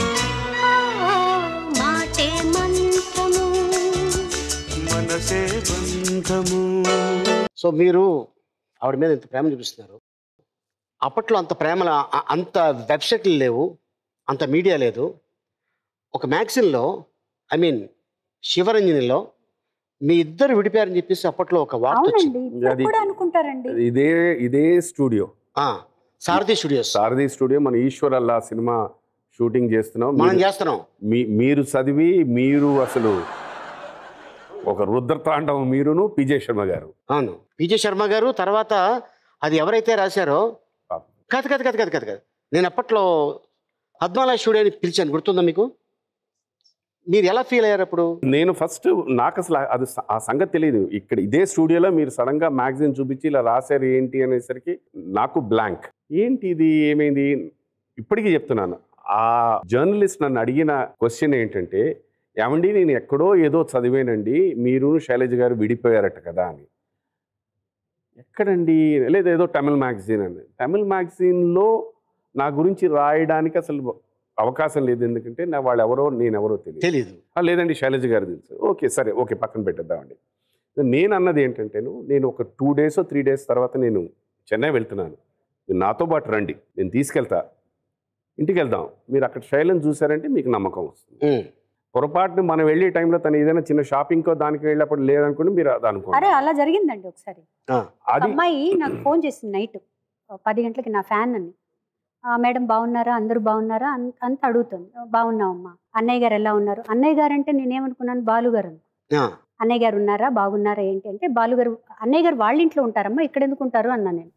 మాటే మంత్రము మనసే బంధము సో మీరు ఆవిడ మీద ఇంత ప్రేమ చూపిస్తున్నారు అప్పట్లో అంత ప్రేమల అ- అంత వెబ్సైట్లు లేవు అంత మీడియా లేదు ఒక మ్యాగజిన్లో ఐ మీన్ శివరంజనిలో మీ ఇద్దరు విడిపోయారని చెప్పేసి అప్పట్లో ఒక వార్త వచ్చింది అవునండి ఇప్పుడు అది- కూడా అనుకుంటారండి ఇదే ఇదే స్టూడియో ఆ, సారథి స్టూడియోస్ సారథి స్టూడియో మన ఈశ్వర్ అల్లా సినిమా షూటింగ్ చేస్తున్నాం మనం మీరు- చేస్తున్నాం మీ- మీరు చదివి మీరు అసలు ఒక రుద్రతాండవం మీరును పిజే శర్మ గారు అవును విజయ్ శర్మ గారు తర్వాత అది ఎవరైతే రాశారో పాపం. కాదు కాదు కాదు కాదు కాదు కాదు నేను అప్పట్లో పద్మాలయ స్టూడియోని పిలిచాను గుర్తుందా మీకు మీరు ఎలా ఫీల్ అయ్యారు అప్పుడు నేను ఫస్ట్ నాకు అసలు అది స- ఆ సంగతి తెలియదు ఇక్కడ ఇదే స్టూడియోలో మీరు సడన్ గా మ్యాగజైన్ చూపించి ఇలా రాశారు ఏంటి అనేసరికి నాకు బ్లాంక్ ఏంటి ఇది ఏమైంది ఇప్పటికీ చెప్తున్నాను ఆ జర్నలిస్ట్ నన్ను అడిగిన క్వశ్చన్ ఏంటంటే ఏమండి నేను ఎక్కడో ఏదో చదివానండి మీరు శైలజ గారు విడిపోయారట కదా అని ఎక్కడండి లేదా ఏదో తమిళ్ మ్యాగజైన్ అని తమిళ్ మ్యాగజైన్లో నా గురించి రాయడానికి అసలు అవకాశం లేదు ఎందుకంటే నా వాళ్ళు ఎవరో నేను ఎవరో తెలియదు తెలీదు "ఆ, లేదండి శైలజ గారు తెలుసు ఓకే సరే ఓకే పక్కన పెట్టేద్దామండి నేను అన్నది ఏంటంటేను నేను ఒక టూ డేస్ త్రీ డేస్ తర్వాత నేను చెన్నై వెళ్తున్నాను మీరు నాతో పాటు రండి నేను తీసుకెళ్తా ఇంటికి వెళ్దాం మీరు అక్కడ శైలం చూసారంటే మీకు నమ్మకం వస్తుంది ఉమ్. పొరపాటున మనం వెళ్ళే టైంలో తను ఏదైనా చిన్న షాపింగ్కో దానికి వెళ్ళినప్పుడు లేదనుకోండి మీరు అది అరే అనుకోండి అలా జరిగిందండి ఒకసారి ఆ, ఒక అది అమ్మాయి నాకు ఫోన్ చేసింది నైట్ పది గంటలకి నా ఫ్యాన్ అని "ఆ, మేడం బాగున్నారా అందరూ బాగున్నారా అన్- అంత అడుగుతుంది బాగున్నామమ్మా అన్నయ్య గారు ఎలా ఉన్నారు అన్నయ్య గారు అంటే నేనేమనుకున్నాను బాలు గారు అనుకున్నాను. ఆ, అన్నయ్య గారు ఉన్నారా బాగున్నారా ఏంటి అంటే బాలు గారు అన్నయ్య గారు వాళ్ళ ఇంట్లో ఉంటారమ్మా ఇక్కడ ఎందుకు ఉంటారు అన్నాను నేను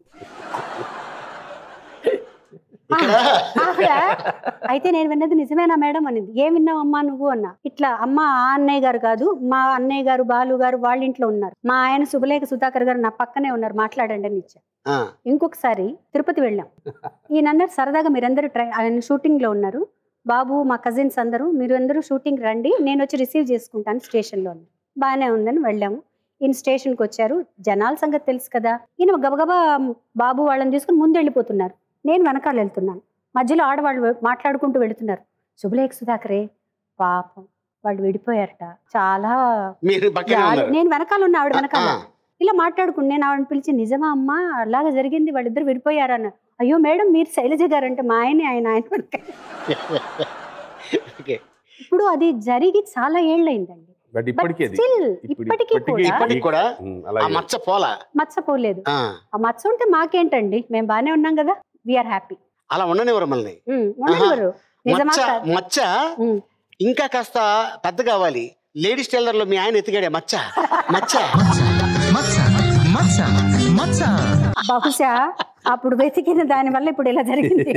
ఆవిడ, అయితే నేను విన్నది నిజమేనా మేడం అనింది ఏం విన్నావమ్మా నువ్వు అన్నా ఇట్లా అమ్మ ఆ అన్నయ్య గారు కాదు మా అన్నయ్య గారు బాలు గారు వాళ్ళ ఇంట్లో ఉన్నారు మా ఆయన శుభలేఖ సుధాకర్ గారు నా పక్కనే ఉన్నారు మాట్లాడండి అని ఇచ్చా ఆ, ఇంకొకసారి తిరుపతి వెళ్ళాం ఈయన అన్నారు సరదాగా మీరందరూ ట్రై ఆయన షూటింగ్ లో ఉన్నారు బాబు మా కజిన్స్ అందరూ మీరు అందరూ షూటింగ్ రండి నేను వచ్చి రిసీవ్ చేసుకుంటాను స్టేషన్లో బాగానే ఉందని వెళ్ళాము ఈయన స్టేషన్కి వచ్చారు జనాల సంగతి తెలుసు కదా ఈయన గబగబా బాబు వాళ్ళని తీసుకుని ముందు వెళ్ళిపోతున్నారు నేను వెనకాల వెళ్తున్నాను మధ్యలో ఆడవాళ్ళు మాట్లాడుకుంటూ వెళుతున్నారు శుభలేఖ సుధాకరే పాపం వాళ్ళు విడిపోయారట చాలా మీరు పక్కనే జాలి- ఉన్నారు నేను వెనకాల ఉన్న ఆవిడ వెనకాల ఆ, ఇలా మాట్లాడుకుని నేను ఆవిడని పిలిచి నిజమా అమ్మా అలాగా జరిగింది వాళ్ళిద్దరు విడిపోయారన్న అయ్యో మేడం మీరు శైలజ గారు అంటే మా ఆయనే ఆయన ఆయన వెనకాల. ఓకే ఇప్పుడు అది జరిగి చాలా ఏళ్ళయిందండి బట్ ఇప్పటికీ అది స్టిల్ ఇప్పుడు- ఇప్పటికీ ఇప్పటికీ- కూడా ఇప్పటికి కూడా ఉమ్, ఆ అలాగే మచ్చ పోలా మచ్చపోలేదు ఆ, ఆ మచ్చ ఉంటే మాకేంటండి మేము బాగానే ఉన్నాం కదా వీఆర్ హ్యాపీ అలా ఉండనివ్వరు మనల్ని ఉండనివ్వరు నిజమా మచ్చ కాదా? మచ్చ ఉమ్. ఇంకా కాస్త పెద్ద కావాలి లేడీస్ టైలర్ లో మీ ఆయన ఎత్తిగాడే మచ్చ మచ్చ బహుశా అప్పుడు వెతికిన దాని వల్ల ఇప్పుడు ఇలా జరిగింది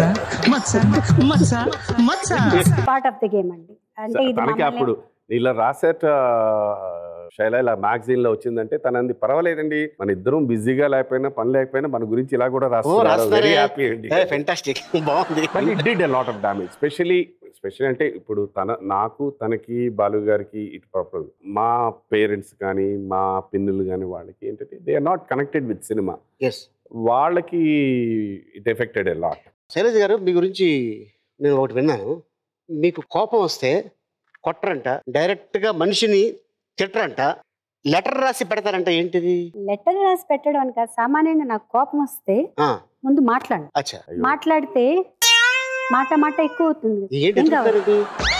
పార్ట్ ఆఫ్ ది గేమ్ అండి అంటే ఇది తనకి మమ్మల్ని- అప్పుడు ఇలా రాసేట శైల ఇలా magazine లో వచ్చిందంటే తనంది పర్వాలేదండి మన ఇద్దరం బిజీగా లేకపోయినా పని లేకపోయినా మన గురించి ఇలా కూడా ఓ రాస్తున్నారు రాస్తున్నారే వెరీ హ్యాపీ అండి ఫెంటాస్టిక్ బాగుంది but it did a lot of damage specially special అంటే ఇప్పుడు తన నాకు తనకి బాలు గారికి ఇటు ప్రాబ్లం మా పేరెంట్స్ కానీ మా పిన్నులు కానీ వాళ్ళకి ఏంటంటే they are not connected with cinema yes వాళ్ళకి it affected a lot Sailaja garu మీ గురించి నేను ఒకటి విన్నాను మీకు కోపం వస్తే కొట్టరంట డైరెక్ట్ గా మనిషిని తిట్టరంట లెటర్ రాసి పెడతారంట ఏంటిది లెటర్ రాసి పెట్టడం అని కాదు సామాన్యంగా నాకు కోపం వస్తే ఆ, ముందు మాట్లాడు అచ్చా అయ్యో. మాట్లాడితే మాట మాట ఎక్కువ అవుతుంది ఏంటి ఏం కావాలి? చెప్తారేంటి?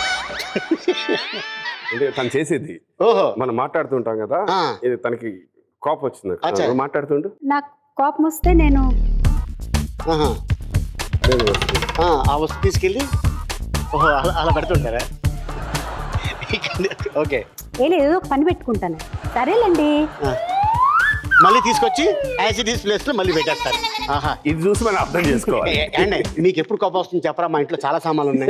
అంటే తను చేసేది ఓహో మనం మాట్లాడుతుంటాం కదా ఆ, ఇది తనకి కోపం వచ్చింది అచ్చా. నువ్వు మాట్లాడుతుండు నాకు కోపం వస్తే నేను ఆహా. నేను వస్తున్నా. ఆ, ఆ వస్తువు తీసుకెళ్ళి ఓహో అలా అలా పెడుతుంటారా ఓకే ఏ లేదు, ఏదో ఒక పని పెట్టుకుంటాను సరేలేండి మళ్ళీ తీసుకొచ్చి యాసిడ్ ప్లేస్ లో మళ్ళీ పెట్టేస్తారు ఆహా ఇది చూసి మనం అర్థం చేసుకోవాలి ఏ- ఏండి మీకు ఎప్పుడు కోపం వస్తుంది చెప్పరా మా ఇంట్లో చాలా సామాన్లు ఉన్నాయి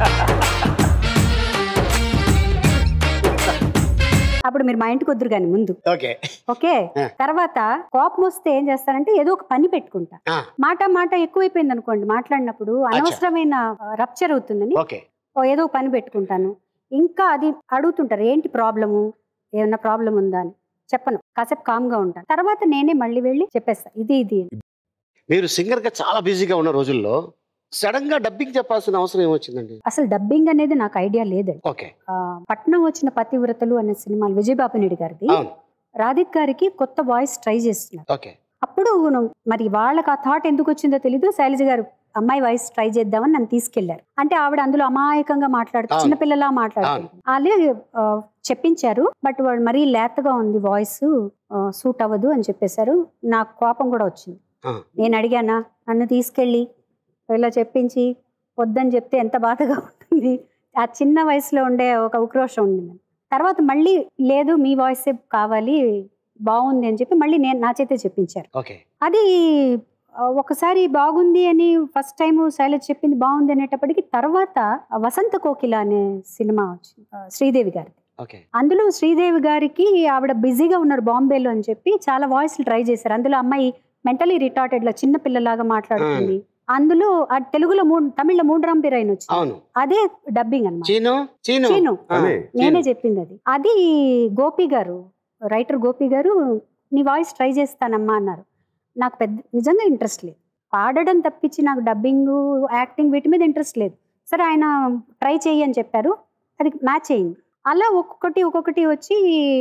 అప్పుడు మీరు మా ఇంటికి వద్దురు కానీ ముందు ఓకే ఓకే ఆ. తర్వాత కోపం వస్తే ఏం చేస్తానంటే ఏదో ఒక పని పెట్టుకుంటా ఆ, మాట మాట ఎక్కువైపోయింది అనుకోండి మాట్లాడినప్పుడు అనవసరమైన రప్చర్ అవుతుందని ఓకే ఓ ఏదో ఒక పని పెట్టుకుంటాను ఇంకా అది అడుగుతుంటారు ఏంటి ప్రాబ్లము ఏమన్నా ప్రాబ్లం ఉందా అని చెప్పను కాసేపు కామ్గా ఉంటాను తర్వాత నేనే మళ్ళీ వెళ్ళి చెప్పేస్తా ఇది ఇది అని. మీరు సింగర్ గా చాలా బిజీగా ఉన్న రోజుల్లో సడన్ గా డబ్బింగ్ చెప్పాల్సిన అవసరం ఏమొచ్చిందండి అసలు డబ్బింగ్ అనేది నాకు ఐడియా లేదండి ఓకే ఆ, పట్నం వచ్చిన పతివ్రతలు అనే సినిమాలు విజయబాబు నాయుడు గారిది అవును రాధిక్ గారికి కొత్త వాయిస్ ట్రై చేస్తున్నారు ఓకే అప్పుడు ను- మరి వాళ్ళకి ఆ థాట్ ఎందుకు వచ్చిందో తెలీదు శైలజ గారు అమ్మాయి వాయిస్ ట్రై చేద్దామని నన్ను తీసుకెళ్లారు అంటే ఆవిడ అందులో అమాయకంగా మాట్లాడుతూ అవును. చిన్నపిల్లలా మాట్లాడుతుంది వాళ్ళే ఆ, చెప్పించారు బట్ వాడు మరీ లేతగా ఉంది వాయిస్ సూట్ అవ్వదు అని చెప్పేశారు నాకు కోపం కూడా వచ్చింది ఆ. నేను అడిగానా నన్ను తీసుకెళ్ళి ఇలా చెప్పించి వద్దని చెప్తే ఎంత బాధగా ఉంటుంది ఆ చిన్న వయసులో ఉండే ఒక ఉక్రోషం ఉండింది తర్వాత మళ్ళీ లేదు మీ వాయిసే కావాలి బాగుంది అని చెప్పి మళ్ళీ నేను నా చేతే చెప్పించారు ఓకే అది ఆ, ఒకసారి బాగుంది అని ఫస్ట్ టైం శైలజ్ చెప్పింది బాగుంది అనేటప్పటికి తర్వాత ఆ వసంత కోకిల అనే సినిమా వచ్చింది ఆ, శ్రీదేవి గారి ఓకే అందులో శ్రీదేవి గారికి ఆవిడ బిజీగా ఉన్నారు బాంబేలో అని చెప్పి చాలా వాయిస్లు ట్రై చేశారు అందులో అమ్మాయి మెంటలీ రిటార్టెడ్ లా చిన్న పిల్లలాగా మాట్లాడుతుంది అందులో ఆ తెలుగులో మూడు తమిళ్లో మూడు రంపిరైన్ వచ్చింది అవును అదే డబ్బింగ్ అన్నమాట చీను చీను చీను. ఆ, అదే. నేనే చీను. చెప్పింది అది అది గోపి గారు రైటర్ గోపి గారు నీ వాయిస్ ట్రై చేస్తానమ్మా అన్నారు నాకు పెద్ద నిజంగా ఇంట్రెస్ట్ లేదు పాడడం తప్పించి నాకు డబ్బింగ్ యాక్టింగ్ వీటి మీద ఇంట్రెస్ట్ లేదు సరే ఆయన ట్రై చెయ్యి అని చెప్పారు అది మ్యాచ్ అయింది అలా ఒక్కొక్కటి ఒక్కొక్కటి వచ్చి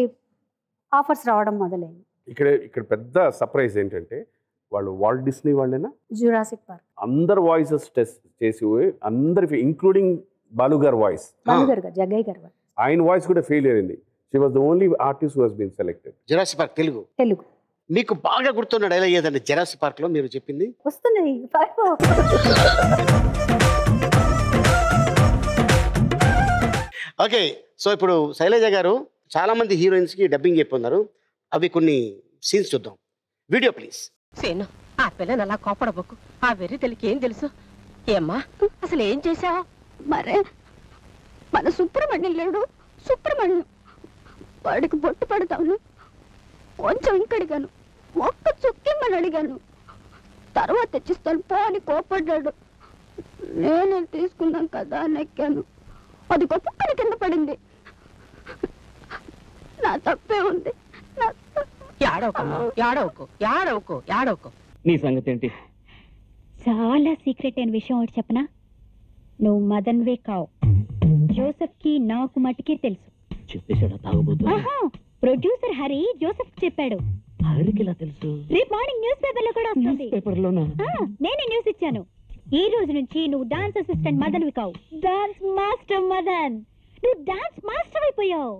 ఆఫర్స్ రావడం మొదలైంది ఇక్కడ ఇక్కడ పెద్ద సర్ప్రైజ్ ఏంటంటే వాళ్ళు వాల్ట్ డిస్నీ వాళ్ళేనా జురాసిక్ పార్క్ అందరు వాయిసెస్ టెస్ట్ చేసి అందరి ఇంక్లూడింగ్ బాలు గారి వాయిస్ బాలుగారు గారు జగ్గయ్య గారు వాళ్ళు. ఆయన వాయిస్ కూడా ఫెయిల్ అయింది she was the only artist was been selected Jurassic Park Telugu Telugu మీకు బాగా గుర్తున్న డైలాగ్ ఏదండి జరాసి పార్క్ లో మీరు చెప్పింది వస్తున్నది పాపం. ఓకే సో ఇప్పుడు శైలజ గారు చాలా మంది హీరోయిన్స్ కి డబ్బింగ్ చెప్పున్నారు అవి కొన్ని సీన్స్ చూద్దాం వీడియో ప్లీజ్ సేను ఆ పిల్లని అలా కోపడబోకు ఆ వెర్రి తెలికి ఏం తెలుసు ఏమ్మా అసలు ఏం చేశావు మరే మన సుబ్రహ్మణ్యం లేడు సుబ్రహ్మణ్యం వాడికి బొట్టు పడతాను కొంచెం ఇంకడిగాను ఒక్క చుక్కిమ్మని అడిగాను తర్వాత తెచ్చిస్తాను పో అని కోపడ్డాడు నేను తీసుకున్నాం కదా నెక్కాను అది గొప్పక్కడి కింద పడింది నా తప్పే ఉంది నా తప్పు. ఏడవకమ్మా ఏడవకు ఏడవకు ఏడవకు నీ సంగతి ఏంటి చాలా సీక్రెట్ అయిన విషయం ఒకటి చెప్పనా నువ్వు మదన్వే కావు జోసెఫ్ కి నాకు మటుకే తెలుసు చెప్పేశాడు తాగబోతు ఆహా, ప్రొడ్యూసర్ హరి జోసెఫ్ చెప్పాడు హరికి ఇలా తెలుసు రేపు మార్నింగ్ న్యూస్ పేపర్ లో కూడా వస్తుంది పేపర్ లోనా ఆ, నేనే న్యూస్ ఇచ్చాను ఈ రోజు నుంచి నువ్వు డాన్స్ అసిస్టెంట్ మదన్వి కావు డాన్స్ మాస్టర్ మదన్ నువ్వు డాన్స్ మాస్టర్ అయిపోయావు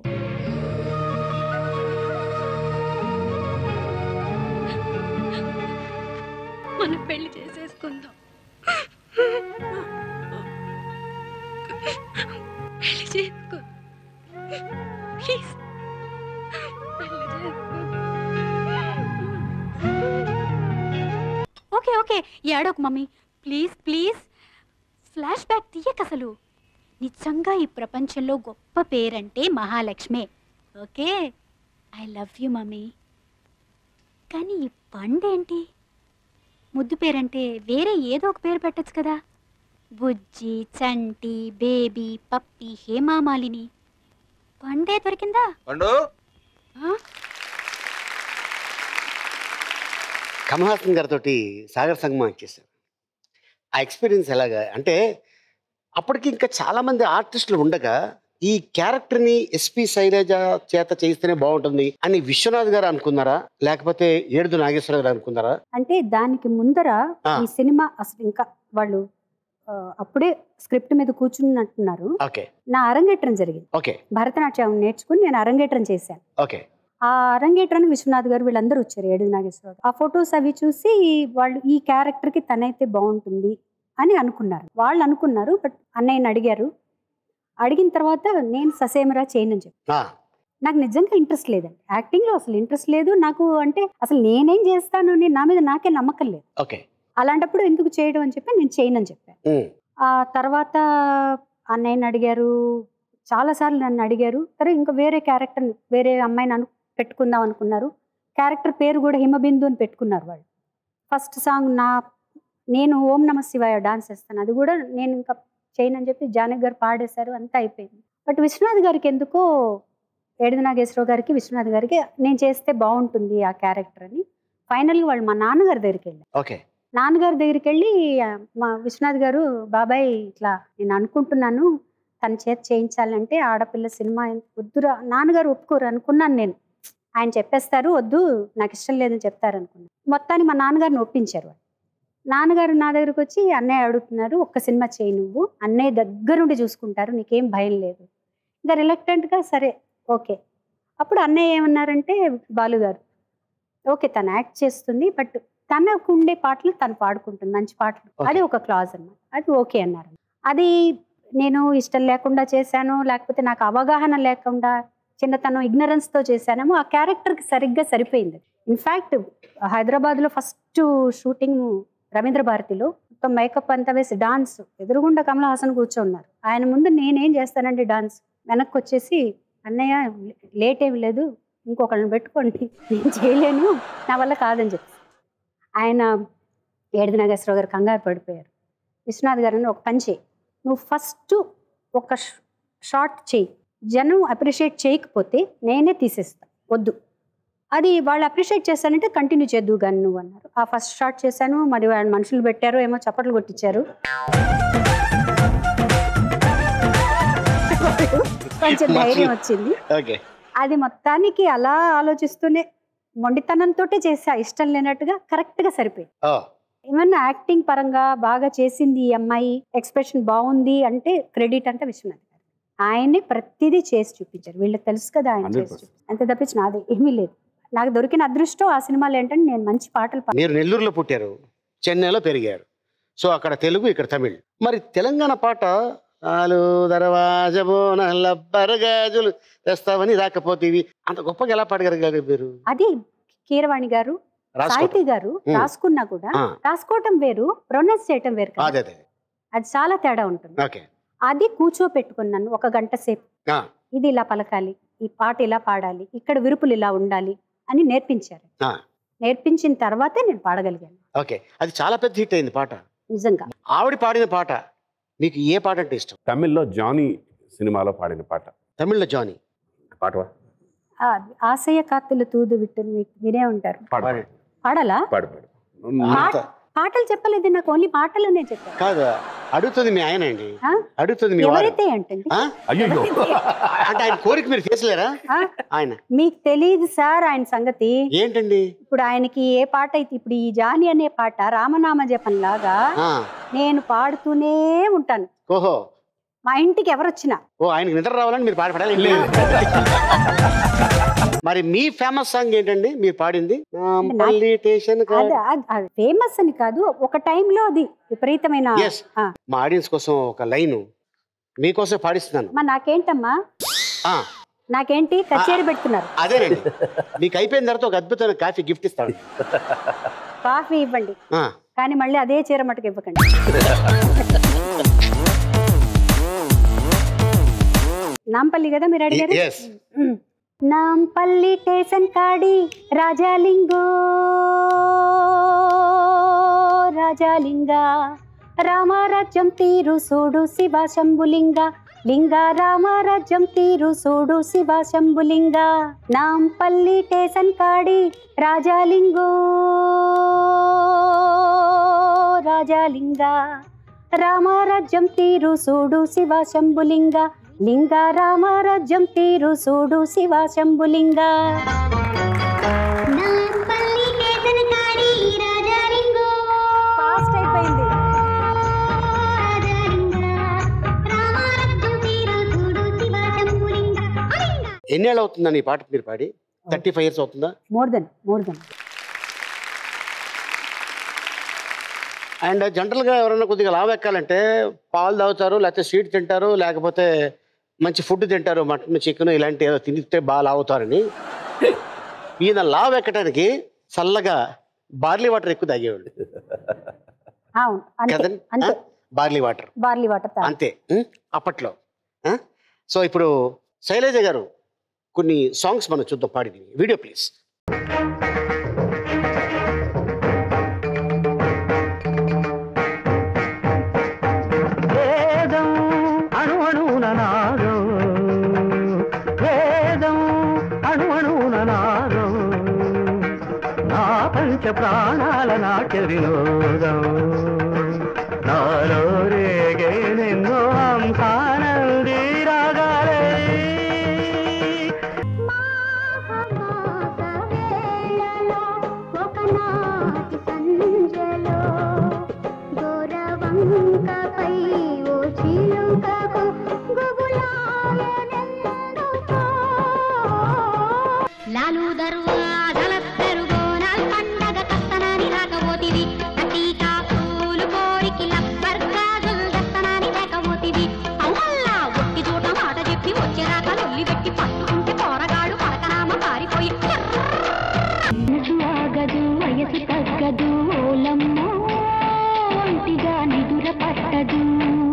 మన పెళ్లి చేసేసుకుందాం ఓకే ఏడోకు mummy please please flashback తీయక అసలు నిజంగా ఈ ప్రపంచంలో గొప్ప పేరంటే మహాలక్ష్మే okay I love you mummy కానీ ఈ పండేంటి ముద్దు పేరంటే వేరే ఏదో ఒక పేరు పెట్టచ్చు కదా బుజ్జి చంటి బేబీ పప్పి హేమామాలిని పండే దొరికిందా పండు ఆ? కమల్ హాసన్ గారితో సాగర్ సంగమం ఇచ్చేసారు ఆ ఎక్స్పీరియన్స్ ఎలాగా అంటే అప్పటికి ఇంకా చాలా మంది ఆర్టిస్టులు ఉండగా ఈ క్యారెక్టర్ని ఎస్పి శైలజ చేత చేస్తేనే బాగుంటుంది అని విశ్వనాథ్ గారు అనుకున్నారా లేకపోతే ఏడుదు నాగేశ్వరరావు గారు అనుకున్నారా అంటే దానికి ముందర ఆ. ఈ సినిమా అసలు ఇంకా వాళ్ళు ఆ, అప్పుడే స్క్రిప్ట్ మీద కూర్చున్నట్టున్నారు ఓకే నా అరంగేట్రం జరిగింది ఓకే భరతనాట్యం నేర్చుకుని నేను అరంగేట్రం చేశాను ఓకే ఆ అరంగేట్రానికి విశ్వనాథ్ గారు వీళ్ళందరూ వచ్చారు ఏడు నాగేశ్వరరావు ఆ ఫొటోస్ అవి చూసి వాళ్ళు ఈ క్యారెక్టర్ కి తనైతే బాగుంటుంది అని అనుకున్నారు వాళ్ళు అనుకున్నారు బట్ అన్నయ్యని అడిగారు అడిగిన తర్వాత నేను ససేమరా చేయనని చెప్పి ఆ, నాకు నిజంగా ఇంట్రెస్ట్ లేదండి యాక్టింగ్ లో అసలు ఇంట్రెస్ట్ లేదు నాకు అంటే అసలు నేనేం చేస్తాను అని నా మీద నాకే నమ్మకం లేదు ఓకే అలాంటప్పుడు ఎందుకు చేయడం అని చెప్పి నేను చేయనని చెప్పాను ఉమ్, ఆ తర్వాత అన్నయ్యని అడిగారు చాలాసార్లు నన్ను అడిగారు సరే ఇంకా వేరే క్యారెక్టర్ వేరే అమ్మాయిని అను పెట్టుకుందాం అనుకున్నారు క్యారెక్టర్ పేరు కూడా హిమబిందు అని పెట్టుకున్నారు వాళ్ళు ఫస్ట్ సాంగ్ నా నేను ఓం నమ శివాయ డాన్స్ చేస్తాను అది కూడా నేను ఇంకా చేయనని చెప్పి జానక్ గారు పాడేశారు అంతా అయిపోయింది బట్ విశ్వనాథ్ గారికి ఎందుకో ఏడు నాగేశ్వరరావు గారికి విశ్వనాథ్ గారికి నేను చేస్తే బాగుంటుంది ఆ క్యారెక్టర్ అని ఫైనల్గా వాళ్ళు మా నాన్నగారి దగ్గరికి వెళ్ళారు ఓకే నాన్నగారి దగ్గరికి వెళ్ళి ఆ, మా విశ్వనాథ్ గారు బాబాయ్ ఇట్లా నేను అనుకుంటున్నాను తన చేత చేయించాలంటే ఆడపిల్ల సినిమా వద్దురా నాన్నగారు ఒప్పుకోరు అనుకున్నాను నేను ఆయన చెప్పేస్తారు వద్దు నాకు ఇష్టం లేదని చెప్తారు అనుకున్నాను మొత్తాన్ని మా నాన్నగారిని ఒప్పించారు వాళ్ళు నాన్నగారు నా దగ్గరకు వచ్చి అన్నయ్య అడుగుతున్నారు ఒక్క సినిమా చేయి నువ్వు అన్నయ్య దగ్గరుండి చూసుకుంటారు నీకేం భయం లేదు ఇంకా రిలక్టెంట్గా సరే ఓకే అప్పుడు అన్నయ్య ఏమన్నారంటే బాలుగారు ఓకే తను యాక్ట్ చేస్తుంది బట్ తనకు ఉండే పాటలు తను పాడుకుంటుంది మంచి పాటలు అది ఒక క్లాజ్ అన్నమాట అది ఓకే అన్నారు అది నేను ఇష్టం లేకుండా చేశాను లేకపోతే నాకు అవగాహన లేకుండా చిన్నతనం ఇగ్నరెన్స్తో చేశానేమో ఆ క్యారెక్టర్కి సరిగ్గా సరిపోయింది ఇన్ఫ్యాక్ట్ హైదరాబాద్లో ఫస్ట్ షూటింగ్ రవీంద్ర భారతిలో మొత్తం మేకప్ అంతా వేసి డాన్స్ ఎదురుగుండా కమల్ హాసన్ కూర్చోన్నారు ఆయన ముందు నేనేం చేస్తానండి డాన్స్ వెనక్కి వచ్చేసి అన్నయ్య లేట్ ఏమి లేదు ఇంకొకళ్ళని పెట్టుకోండి నేను చేయలేను నా వల్ల కాదని చెప్పి ఆయన ఏడు నాగేశ్వరరావు గారు కంగారు పడిపోయారు విశ్వనాథ్ గారు ఒక పని చేయి నువ్వు ఫస్ట్ ఒక షార్ట్ చేయి జనం అప్రిషియేట్ చేయకపోతే నేనే తీసేస్తా వద్దు అది వాళ్ళు అప్రిషియేట్ చేశానంటే కంటిన్యూ చేద్దు కానీ నువ్వు అన్నారు ఆ ఫస్ట్ షార్ట్ చేశాను మరి వాళ్ళు మనుషులు పెట్టారు ఏమో చప్పట్లు కొట్టించారు కొంచెం ధైర్యం వచ్చింది ఓకే అది మొత్తానికి అలా ఆలోచిస్తూనే మొండితనంతో చేసా ఇష్టం లేనట్టుగా కరెక్ట్ గా సరిపోయింది ఓ ఏమన్నా యాక్టింగ్ పరంగా బాగా చేసింది ఈ అమ్మాయి ఎక్స్ప్రెషన్ బాగుంది అంటే క్రెడిట్ అంతా విశ్వనాథ్ గారు ఆయనే ప్రతిదీ చేసి చూపించారు వీళ్ళకి తెలుసు కదా ఆయన చేసి 100%. చూపించారు. అంతే తప్పించి నాది ఏమీ లేదు నాకు దొరికిన అదృష్టం ఆ సినిమాలు ఏంటంటే నేను మంచి పాటలు పాడాను. మీరు నెల్లూరులో పుట్టారు చెన్నైలో పెరిగారు సో అక్కడ తెలుగు ఇక్కడ తమిళ్ మరి తెలంగాణ పాట ఆలు దరవాజబో నల్లబ్బరగాజులు తెస్తావని రాకపోతే ఇవి అంత గొప్పగా ఎలా పాడగలిగారు మీరు అది కీరవాణి గారు రాసుకోవటం. సాహితీ గారు ఉమ్. రాసుకున్నా కూడా ఆ. రాసుకోవటం వేరు ప్రొనౌన్స్ చేయటం వేరు కదా. అదే అదే అది చాలా తేడా ఉంటుంది ఓకే అది కూర్చోపెట్టుకున్నాను ఒక గంట సేపు ఆ, ఇది ఇలా పలకాలి ఈ పాట ఇలా పాడాలి ఇక్కడ విరుపులు ఇలా ఉండాలి అని నేర్పించారు ఆ, నేర్పించిన తర్వాతే నేను పాడగలిగాను ఓకే అది చాలా పెద్ద హిట్ అయింది పాట నిజంగా ఆవిడ పాడిన పాట మీకు ఏ పాట అంటే ఇష్టం తమిళ్లో జానీ సినిమాలో పాడిన పాట తమిళ్లో జానీ పాటవా ఆ, ఆశయ కాత్తులు తూదు విట్టు మీ- వినే ఉంటారు పాడు పాడు. పాడాలా పాడు పాడు పాట- పాటలు చెప్పలేదు నాకు ఓన్లీ పాటలనే చెప్పాను కాదు అడుగుతుంది మీ ఆయన అండి ఆ? అడుగుతుంది మీ వారు ఎవరైతే ఏంటండి ఆ? అయ్యో అంటే ఆయన కోరిక మీరు చేసలేరా ఆ? ఆయన మీకు తెలియదు సార్ ఆయన సంగతి ఏంటండి ఇప్పుడు ఆయనకి ఏ పాట అయితే ఇప్పుడు ఈ జాని అనే పాట రామనామ జపం లాగా ఆ, నేను పాడుతూనే ఉంటాను ఓహో మా ఇంటికి ఎవరు వచ్చినా ఓ ఆయనకి నిద్ర రావాలని మీరు పాట పాడాలి మరి మీ ఫేమస్ సాంగ్ ఏంటండి మీరు పాడింది నాంపల్లి స్టేషన్ అది ఫేమస్ అని కాదు ఒక టైంలో అది విపరీతమైన Yes. ఆ, మా ఆడియన్స్ కోసం ఒక లైన్ మీకోసం పాడిస్తున్నాను మా నాకేంటమ్మా ఆ, నాకేంటి కచేరీ పెడుతున్నారు అదేనండి మీకు అయిపోయిన తర్వాత ఒక అద్భుతమైన కాఫీ గిఫ్ట్ ఇస్తాను కాఫీ ఇవ్వండి ఆ, కానీ మళ్ళీ అదే చీర మటుకు ఇవ్వకండి నాంపల్లి కదా మీరు అడిగారు Yes. ఉమ్. నాంపల్లి స్టేషన్ కాడి రాజాలింగో రాజాలింగ రామరాజ్యం తీరు సూడు శివ శంభులింగ లింగ రామరాజ్యం తీరు సూడు శివ శంభులింగ నాంపల్లి స్టేషన్ కాడి రాజాలింగో రాజాలింగ రామరాజ్యం తీరు సూడు శివ శంభులింగ లింగ రామరాజ్యం తీరు సూడు శివ శంభులింగ ఫాస్ట్ అయిపోయింది ఎన్నేళ్ళు అవుతుందని ఈ పాట మీరు పాడి థర్టీ ఫైవ్ ఇయర్స్ అవుతుందా more than more than and జనరల్గా ఎవరైనా కొద్దిగా లావు ఎక్కాలంటే పాలు తాగుతారు లేకపోతే స్వీట్ తింటారు లేకపోతే మంచి ఫుడ్ తింటారు మటన్ చికెన్ ఇలాంటి ఏదో తింటే బాగా లావుతారని ఈయన లావు ఎక్కడానికి చల్లగా బార్లీ వాటర్ ఎక్కువ తాగేవాళ్ళు అవును అంతే కదండి అంతే బార్లీ వాటర్ బార్లీ వాటర్ తాగు. అంతే ఉం? అప్పట్లో ఆ? సో ఇప్పుడు శైలజ గారు కొన్ని సాంగ్స్ మనం చూద్దాం పాడి వీడియో ప్లీజ్ వేదం అణు అణువున నాదం వేదం అణు అణువున నాదం నా పంచ ప్రాణాల నాట్య వినోదం నాలో రేగే నిన్నో హంసానంది రాగాలే లాలు దర్వాజల పెరుగోనాల్ పండగ కత్తనాని రాకపోతివి ప్రతీకా పూలు కోరికి లబ్బర్ గాజులు దత్తనాని లేకపోతివి అవునల్లా ఒట్టి చోట మాట చెప్పి వచ్చేరాక లొల్లి పెట్టి పట్టుకుంటే పోరగాడు పరకనామ పారిపోయి ఆగదు వయసు తగ్గదు ఓలమ్మో ఒంటిగా నిదుర పట్టదు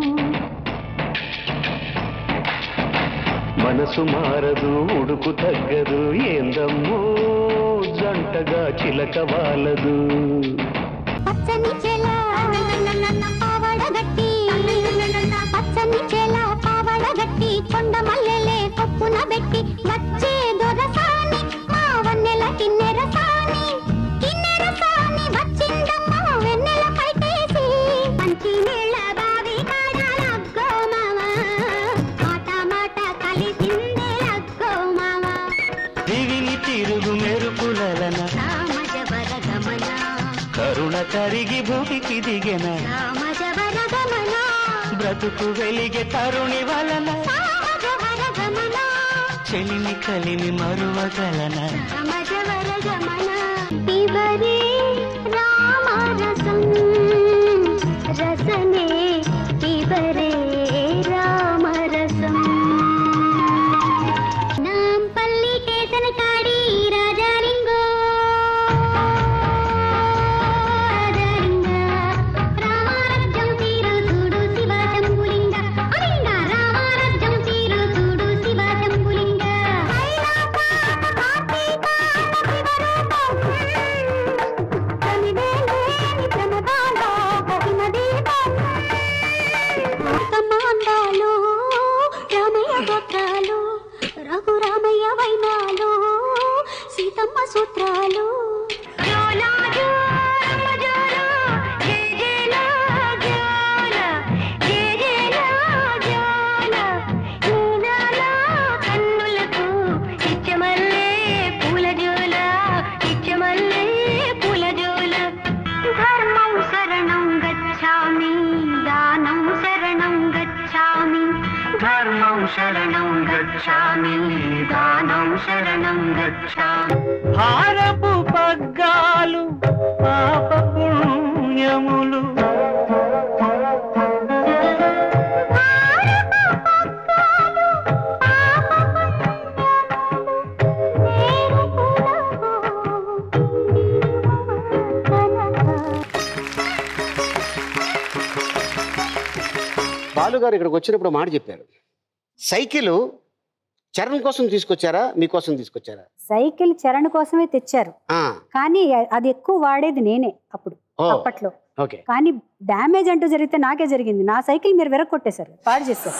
మనసు మారదు ఉడుకు తగ్గదు ఏందమ్మో జంటగా చిలక వాలదు పచ్చని చెల పావడ గట్టి పచ్చని చెల పావడ గట్టి కొండ మల్లెలే కొప్పున పెట్టి వచ్చే దొరసాని మా వన్నెల కిన్నెర సాని కిన్నెర సాని వచ్చిందమ్మా వెన్నెల పైటేసి మంచి నీళ్ళ బావి కాడ లగ్గో మామ మాట మాట కలిసిందే లగ్గో మామ దివిని తిరుగు మెరుపులన రామజవర గమన కరుణ కరిగి భూమికి దిగెన రామజవర గమన బ్రతుకు వెలిగే తరుణి వలన రామజవర గమన చెలిమి కలిమి మరువగలన రామజవర గమన పిబరే రామరసం రసనే పిబరే రామరసం నాంపల్లి స్టేషన్ కాడి రాజాలింగో రాజాలింగ రామారాజ్యం తీరు చూడు శివ శంభులింగ అలింగ రామారాజ్యం తీరు చూడు శివ శంభులింగ అందాలు రామయ్య గోత్రాలు రఘురామయ్య వైనాలు సీతమ్మ సూత్రాలు జోలా జోలమ్మ జోలా, జే జేలా జోల, జే జేలా జోల, ఈనాల కన్నులకు ఇచ్చమల్లే పూల జోల, ఇచ్చమల్లే పూల జోల. ధర్మం శరణం గచ్చామి దానం శరణం గచ్చామి ధర్మం శరణం గచ్చామి దానం శరణం గచ్చామి హారపు పగ్గాలు పాప పుణ్యములు బాలు గారు ఇక్కడికి వచ్చినప్పుడు మాట చెప్పారు సైకిల్ చరణ్ కోసం తీసుకొచ్చారా మీకోసం తీసుకొచ్చారా సైకిల్ చరణ్ కోసమే తెచ్చారు ఆ, కానీ అది ఎక్కువ వాడేది నేనే అప్పుడు ఓ. అప్పట్లో ఓకే కానీ డ్యామేజ్ అంటూ జరిగితే నాకే జరిగింది నా సైకిల్ మీరు విరగొట్టేశారు పాడు చేశారు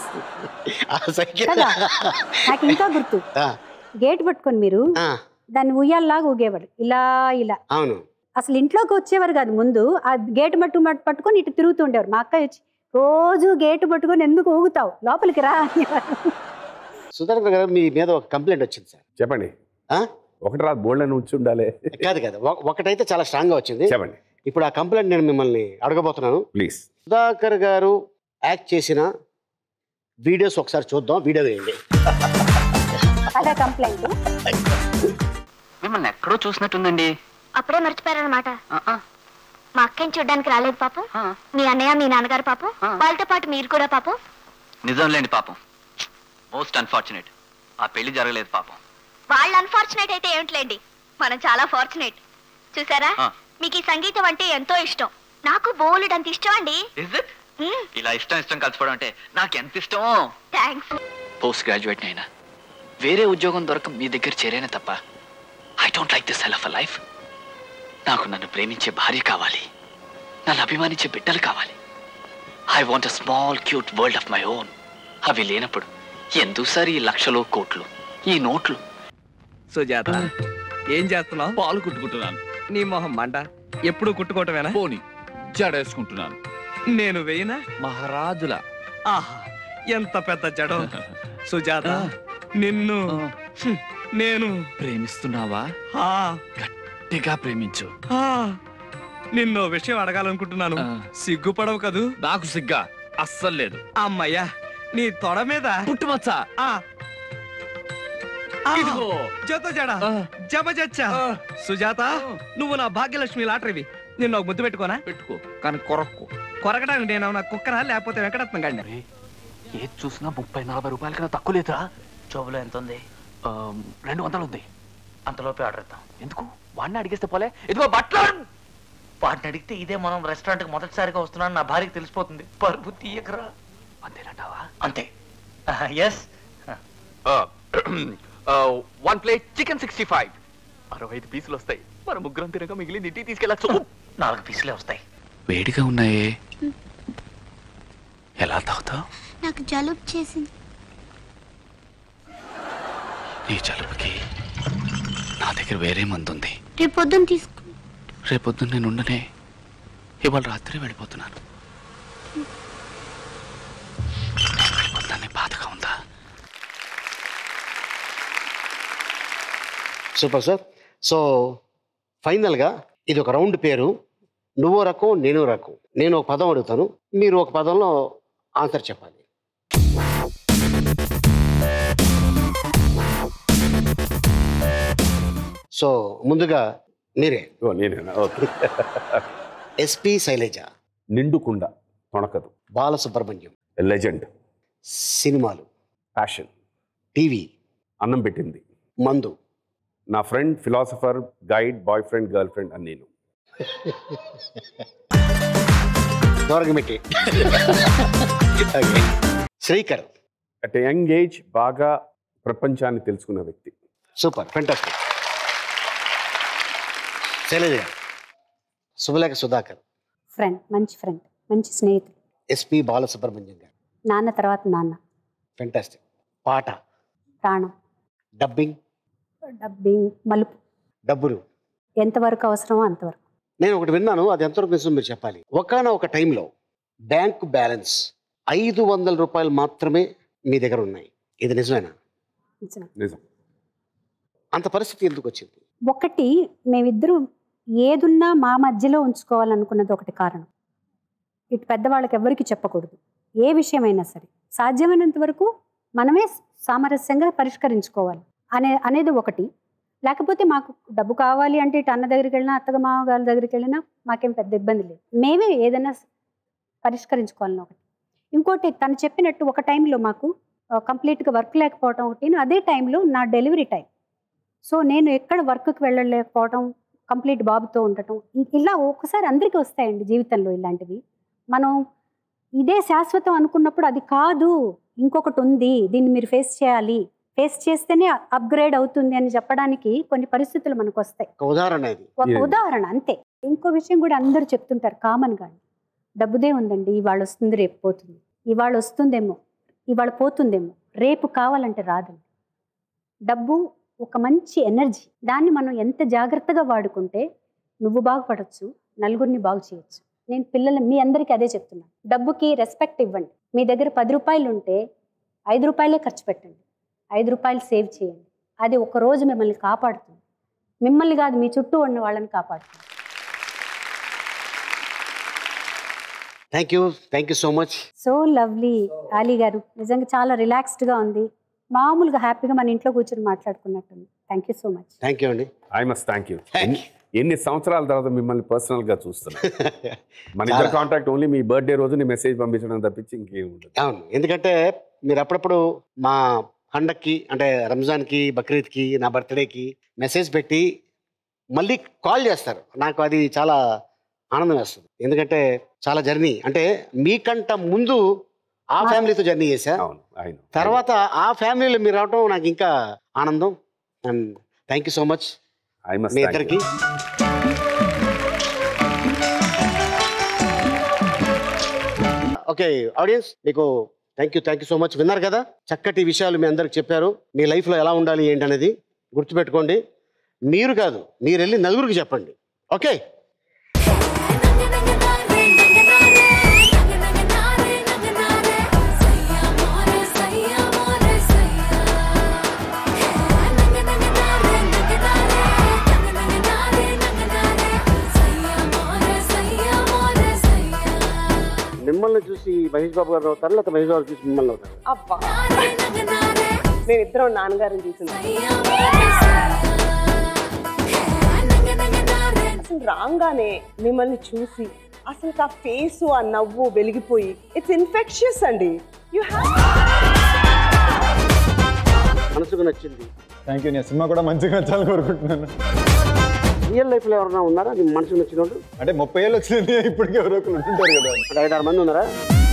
ఆ సైకిల్ కదా నాకు ఇంకా గుర్తు ఆ, గేట్ పట్టుకొని మీరు ఆ, దాన్ని ఉయ్యాల్లాగా ఊగేవాడు ఇలా ఇలా అవును అసలు ఇంట్లోకి వచ్చేవారు కాదు ముందు ఆ గేట్ మట్టు మట్టు పట్టుకొని ఇటు తిరుగుతూ ఉండేవారు మా అక్క వచ్చి రోజు గేటు పట్టుకొని ఎందుకు ఊగుతావు లోపలికి రా అనేవారు. సుధాకర్ గారు మీ మీద ఒక కంప్లైంట్ వచ్చింది సార్ చెప్పండి ఆ? ఒకటి రాదు బోల్డ్ ఉంచి ఉండాలి కాదు కాదు ఒక- ఒకటైతే చాలా స్ట్రాంగ్ గా వచ్చింది చెప్పండి ఇప్పుడు ఆ కంప్లైంట్ నేను మిమ్మల్ని అడగబోతున్నాను ప్లీజ్ సుధాకర్ గారు యాక్ట్ చేసిన వీడియోస్ ఒకసారి చూద్దాం వీడియో వేయండి అదే కంప్లైంట్ మిమ్మల్ని ఎక్కడో చూసినట్టుందండి అప్పుడే మర్చిపోయారనమాట మా అక్కని చూడడానికి రాలేదు పాపం మీ అన్నయ్య మీ నాన్నగారు పాపం వాళ్ళతో పాటు మీరు కూడా పాపం నిజంలేండి పాపం మోస్ట్ అన్ఫార్చునేట్ ఆ పెళ్లి జరగలేదు పాపం వాళ్ళు అన్ఫార్చునేట్ అయితే ఏమిట్లేండి మనం చాలా ఫార్చునేట్ చూసారా ఆ. మీకు ఈ సంగీతం అంటే ఎంతో ఇష్టం నాకు బోలెడ్ అంత ఇష్టం అండి ఇస్ ఇట్ ఇలా ఇష్టం ఇష్టం కలిసిపోవడం అంటే నాకు ఎంత ఇష్టమో థ్యాంక్స్ పోస్ట్ గ్రాడ్యుయేట్ అయినా వేరే ఉద్యోగం దొరక మీ దగ్గర చేరేనే తప్ప I don't like this sell of life నాకు నన్ను ప్రేమించే భార్య కావాలి నన్ను అభిమానించే బిడ్డలు కావాలి I want a small cute world of my own అవి లేనప్పుడు ఎందుకు సార్ ఈ లక్షలు కోట్లు ఈ నోట్లు సుజాత ఏం చేస్తున్నావు పాలు కుట్టుకుంటున్నాను నీ మొహం మంట ఎప్పుడు కుట్టుకోవటమేనా పోని జడేసుకుంటున్నాను నేను వేయినా మహారాజుల ఆహా ఎంత పెద్ద జడం సుజాత నిన్ను హ్మ్, నేను ప్రేమిస్తున్నావా ఆ, గట్టిగా ప్రేమించు ఆ, నిన్నో విషయం అడగాలనుకుంటున్నాను సిగ్గుపడవు కదూ నాకు సిగ్గా అస్సలు లేదు అమ్మయ్యా నీ తొడ మీద పుట్టుమచ్చ ఆ. ఆ, ఇదిగో. జత జడ జబజచ్చా సుజాత నువ్వు నా భాగ్యలక్ష్మి లాటరీవి నిన్ను ఒక ముద్దు పెట్టుకోనా పెట్టుకో కానీ కొరక్కు కొరకడానికి నేను నా కుక్కరా లేకపోతే వెంకటరత్నం గాడిని ఏది చూసినా ముప్పై నలభై రూపాయల కన్నా తక్కువ లేదా జోబులో ఎంత ఉంది రెండు వందలు ఉంది అంతలోపే ఆర్డర్ ఇద్దాం ఎందుకు వాడిని అడిగేస్తే పోలే ఇదిగో బట్టలు వాటిని అడిగితే ఇదే మనం రెస్టారెంట్కి మొదటిసారిగా వస్తున్నాను నా భార్యకి తెలిసిపోతుంది పరుపు తీయకరా అంతేనంటావా అంతే yes one plate chicken sixty five అరవై ఐదు పీసులు వస్తాయి మన ముగ్గురం తినగా మిగిలింది ఇంటికి తీసుకెళ్ళచ్చు నాలుగు పీసులే వస్తాయి వేడిగా ఉన్నాయే ఎలా తాగుతావు నాకు జలుబు చేసింది నీ జలుబుకి నా దగ్గర వేరే మందు ఉంది రేపు పొద్దున్న తీసుకు రేపొద్దున నేను ఉండనే ఇవాళ రాత్రి వెళ్ళిపోతున్నాను వెళ్ళిపోతానే బాధగా ఉందా సూపర్ సార్ సో ఫైనల్గా ఇది ఒక రౌండ్ పేరు నువ్వో రకం నేను రకం నేను ఒక పదం అడుగుతాను మీరు ఒక పదంలో ఆన్సర్ చెప్పాలి సో ముందుగా మీరే ఓ నేనేనా ఓకే ఎస్పి శైలజ నిండుకుండ తొణకదు బాలసుబ్రహ్మణ్యం లెజెండ్ సినిమాలు ప్యాషన్ టీవీ అన్నం పెట్టింది మందు నా friend philosopher guide boyfriend girlfriend అని నేను దొరకమిట్టి శ్రీకర్ అట్ యంగ్ ఏజ్ బాగా ప్రపంచాన్ని తెలుసుకున్న వ్యక్తి super fantastic Sailaja garu Subhalekha Sudhakar friend మంచి ఫ్రెండ్ మంచి స్నేహితుడు ఎస్పి బాలసుబ్రహ్మణ్యం గారు నాన్న తర్వాత నాన్న ఫెంటాస్టిక్ పాట ప్రాణం డబ్బింగ్ డబ్బింగ్ మలుపు డబ్బులు ఎంతవరకు అవసరమో అంతవరకు నేను ఒకటి విన్నాను అది ఎంతవరకు నిజం మీరు చెప్పాలి ఒకనొక టైంలో బ్యాంక్ బ్యాలెన్స్ ఐదు వందల రూపాయలు మాత్రమే మీ దగ్గర ఉన్నాయి ఇది నిజమేనా నిజమే. నిజం అంత పరిస్థితి ఎందుకు వచ్చింది ఒకటి మేమిద్దరం ఏదున్నా మా మధ్యలో ఉంచుకోవాలనుకున్నది ఒకటి కారణం ఇటు పెద్దవాళ్ళకి ఎవరికి చెప్పకూడదు ఏ విషయమైనా సరే సాధ్యమైనంత వరకు మనమే సామరస్యంగా పరిష్కరించుకోవాలి అనే అనేది ఒకటి లేకపోతే మాకు డబ్బు కావాలి అంటే ఇటు అన్న దగ్గరికి వెళ్ళినా అత్తగ మామ గారి దగ్గరికి వెళ్ళినా మాకేం పెద్ద ఇబ్బంది లేదు మేమే ఏదైనా పరిష్కరించుకోవాలని ఒకటి ఇంకోటి తను చెప్పినట్టు ఒక టైంలో మాకు కంప్లీట్గా వర్క్ లేకపోవడం ఒకటి అదే టైంలో నా డెలివరీ టైం సో నేను ఎక్కడ వర్క్కి వెళ్ళలేకపోవడం కంప్లీట్ బాబుతో ఉండటం ఇ- ఇలా ఒక్కసారి అందరికీ వస్తాయండి జీవితంలో ఇలాంటివి మనం ఇదే శాశ్వతం అనుకున్నప్పుడు అది కాదు ఇంకొకటి ఉంది దీన్ని మీరు ఫేస్ చేయాలి ఫేస్ చేస్తేనే అప్గ్రేడ్ అవుతుంది అని చెప్పడానికి కొన్ని పరిస్థితులు మనకు వస్తాయి ఒక ఉదాహరణ ఇది ఒక ఉదాహరణ అంతే ఇంకో విషయం కూడా అందరూ చెప్తుంటారు కామన్ గా డబ్బుదే ఉందండి ఇవాళ వస్తుంది రేపు పోతుంది ఇవాళ వస్తుందేమో ఇవాళ పోతుందేమో రేపు కావాలంటే రాదండి డబ్బు ఒక మంచి ఎనర్జీ దాన్ని మనం ఎంత జాగ్రత్తగా వాడుకుంటే నువ్వు బాగుపడచ్చు నలుగురిని బాగు చేయొచ్చు నేను పిల్లలు మీ అందరికీ అదే చెప్తున్నాను డబ్బుకి రెస్పెక్ట్ ఇవ్వండి మీ దగ్గర పది రూపాయలు ఉంటే ఐదు రూపాయలే ఖర్చు పెట్టండి ఐదు రూపాయలు సేవ్ చేయండి అది ఒక రోజు మిమ్మల్ని కాపాడుతుంది మిమ్మల్ని కాదు మీ చుట్టూ ఉన్న వాళ్ళని కాపాడుతుంది thank you thank you so much so lovely Ali garu నిజంగా చాలా రిలాక్స్డ్గా ఉంది మామూలుగా హ్యాపీగా మన ఇంట్లో కూర్చొని మాట్లాడుకున్నట్టుంది thank you so much thank you అండి ఐ మస్ట్ థ్యాంక్ యూ ఎన్ని సంవత్సరాల తర్వాత మిమ్మల్ని పర్సనల్ గా చూస్తున్నా మన ఇద్దరు కాంటాక్ట్ ఓన్లీ మీ బర్త్డే రోజు నీ మెసేజ్ పంపించడం తప్పించి ఇంకేం ఉండదు అవును ఎందుకంటే మీరు అప్పుడప్పుడు మా పండక్కి అంటే రంజాన్కి బక్రీద్కి నా బర్త్డేకి మెసేజ్ పెట్టి మళ్ళీ కాల్ చేస్తారు నాకు అది చాలా ఆనందం వేస్తుంది ఎందుకంటే చాలా జర్నీ అంటే మీకంట ముందు ఆ ఫ్యామిలీతో జర్నీ చేశా ఆయన తర్వాత ఆ ఫ్యామిలీలో మీరు రావటం నాకు ఇంకా ఆనందం and thank you so much I must మీ ఇద్దరికి ఓకే ఆడియన్స్ మీకు thank you thank you so much విన్నారు కదా చక్కటి విషయాలు మీ అందరికి చెప్పారు మీ లైఫ్లో ఎలా ఉండాలి ఏంటి అనేది గుర్తుపెట్టుకోండి మీరు కాదు మీరు వెళ్ళి నలుగురికి చెప్పండి ఓకే మిమ్మల్ని చూసి మహేష్ బాబు గారు అవుతారు లేకపోతే మహేష్ బాబు చూసి మిమ్మల్ని అవుతారు అబ్బా మేమిద్దరం నాన్నగారిని చూసింది అసలు రాగానే మిమ్మల్ని చూసి అసలు ఆ ఫేస్ ఆ నవ్వు వెలిగిపోయి ఇట్స్ ఇన్ఫెక్షియస్ అండి యూ మనసుకు నచ్చింది థ్యాంక్ యూ నేను సినిమా కూడా మంచిగా నచ్చాలని కోరుకుంటున్నాను రియల్ లైఫ్లో ఎవరైనా ఉన్నారా మీ మనసుకు నచ్చిన వాళ్ళు అంటే ముప్పై ఏళ్ళు వచ్చింది ఇప్పటికీ ఎవరో ఒకరు ఉంటుంటారు కదా అంటే ఐదారు మంది ఉన్నారా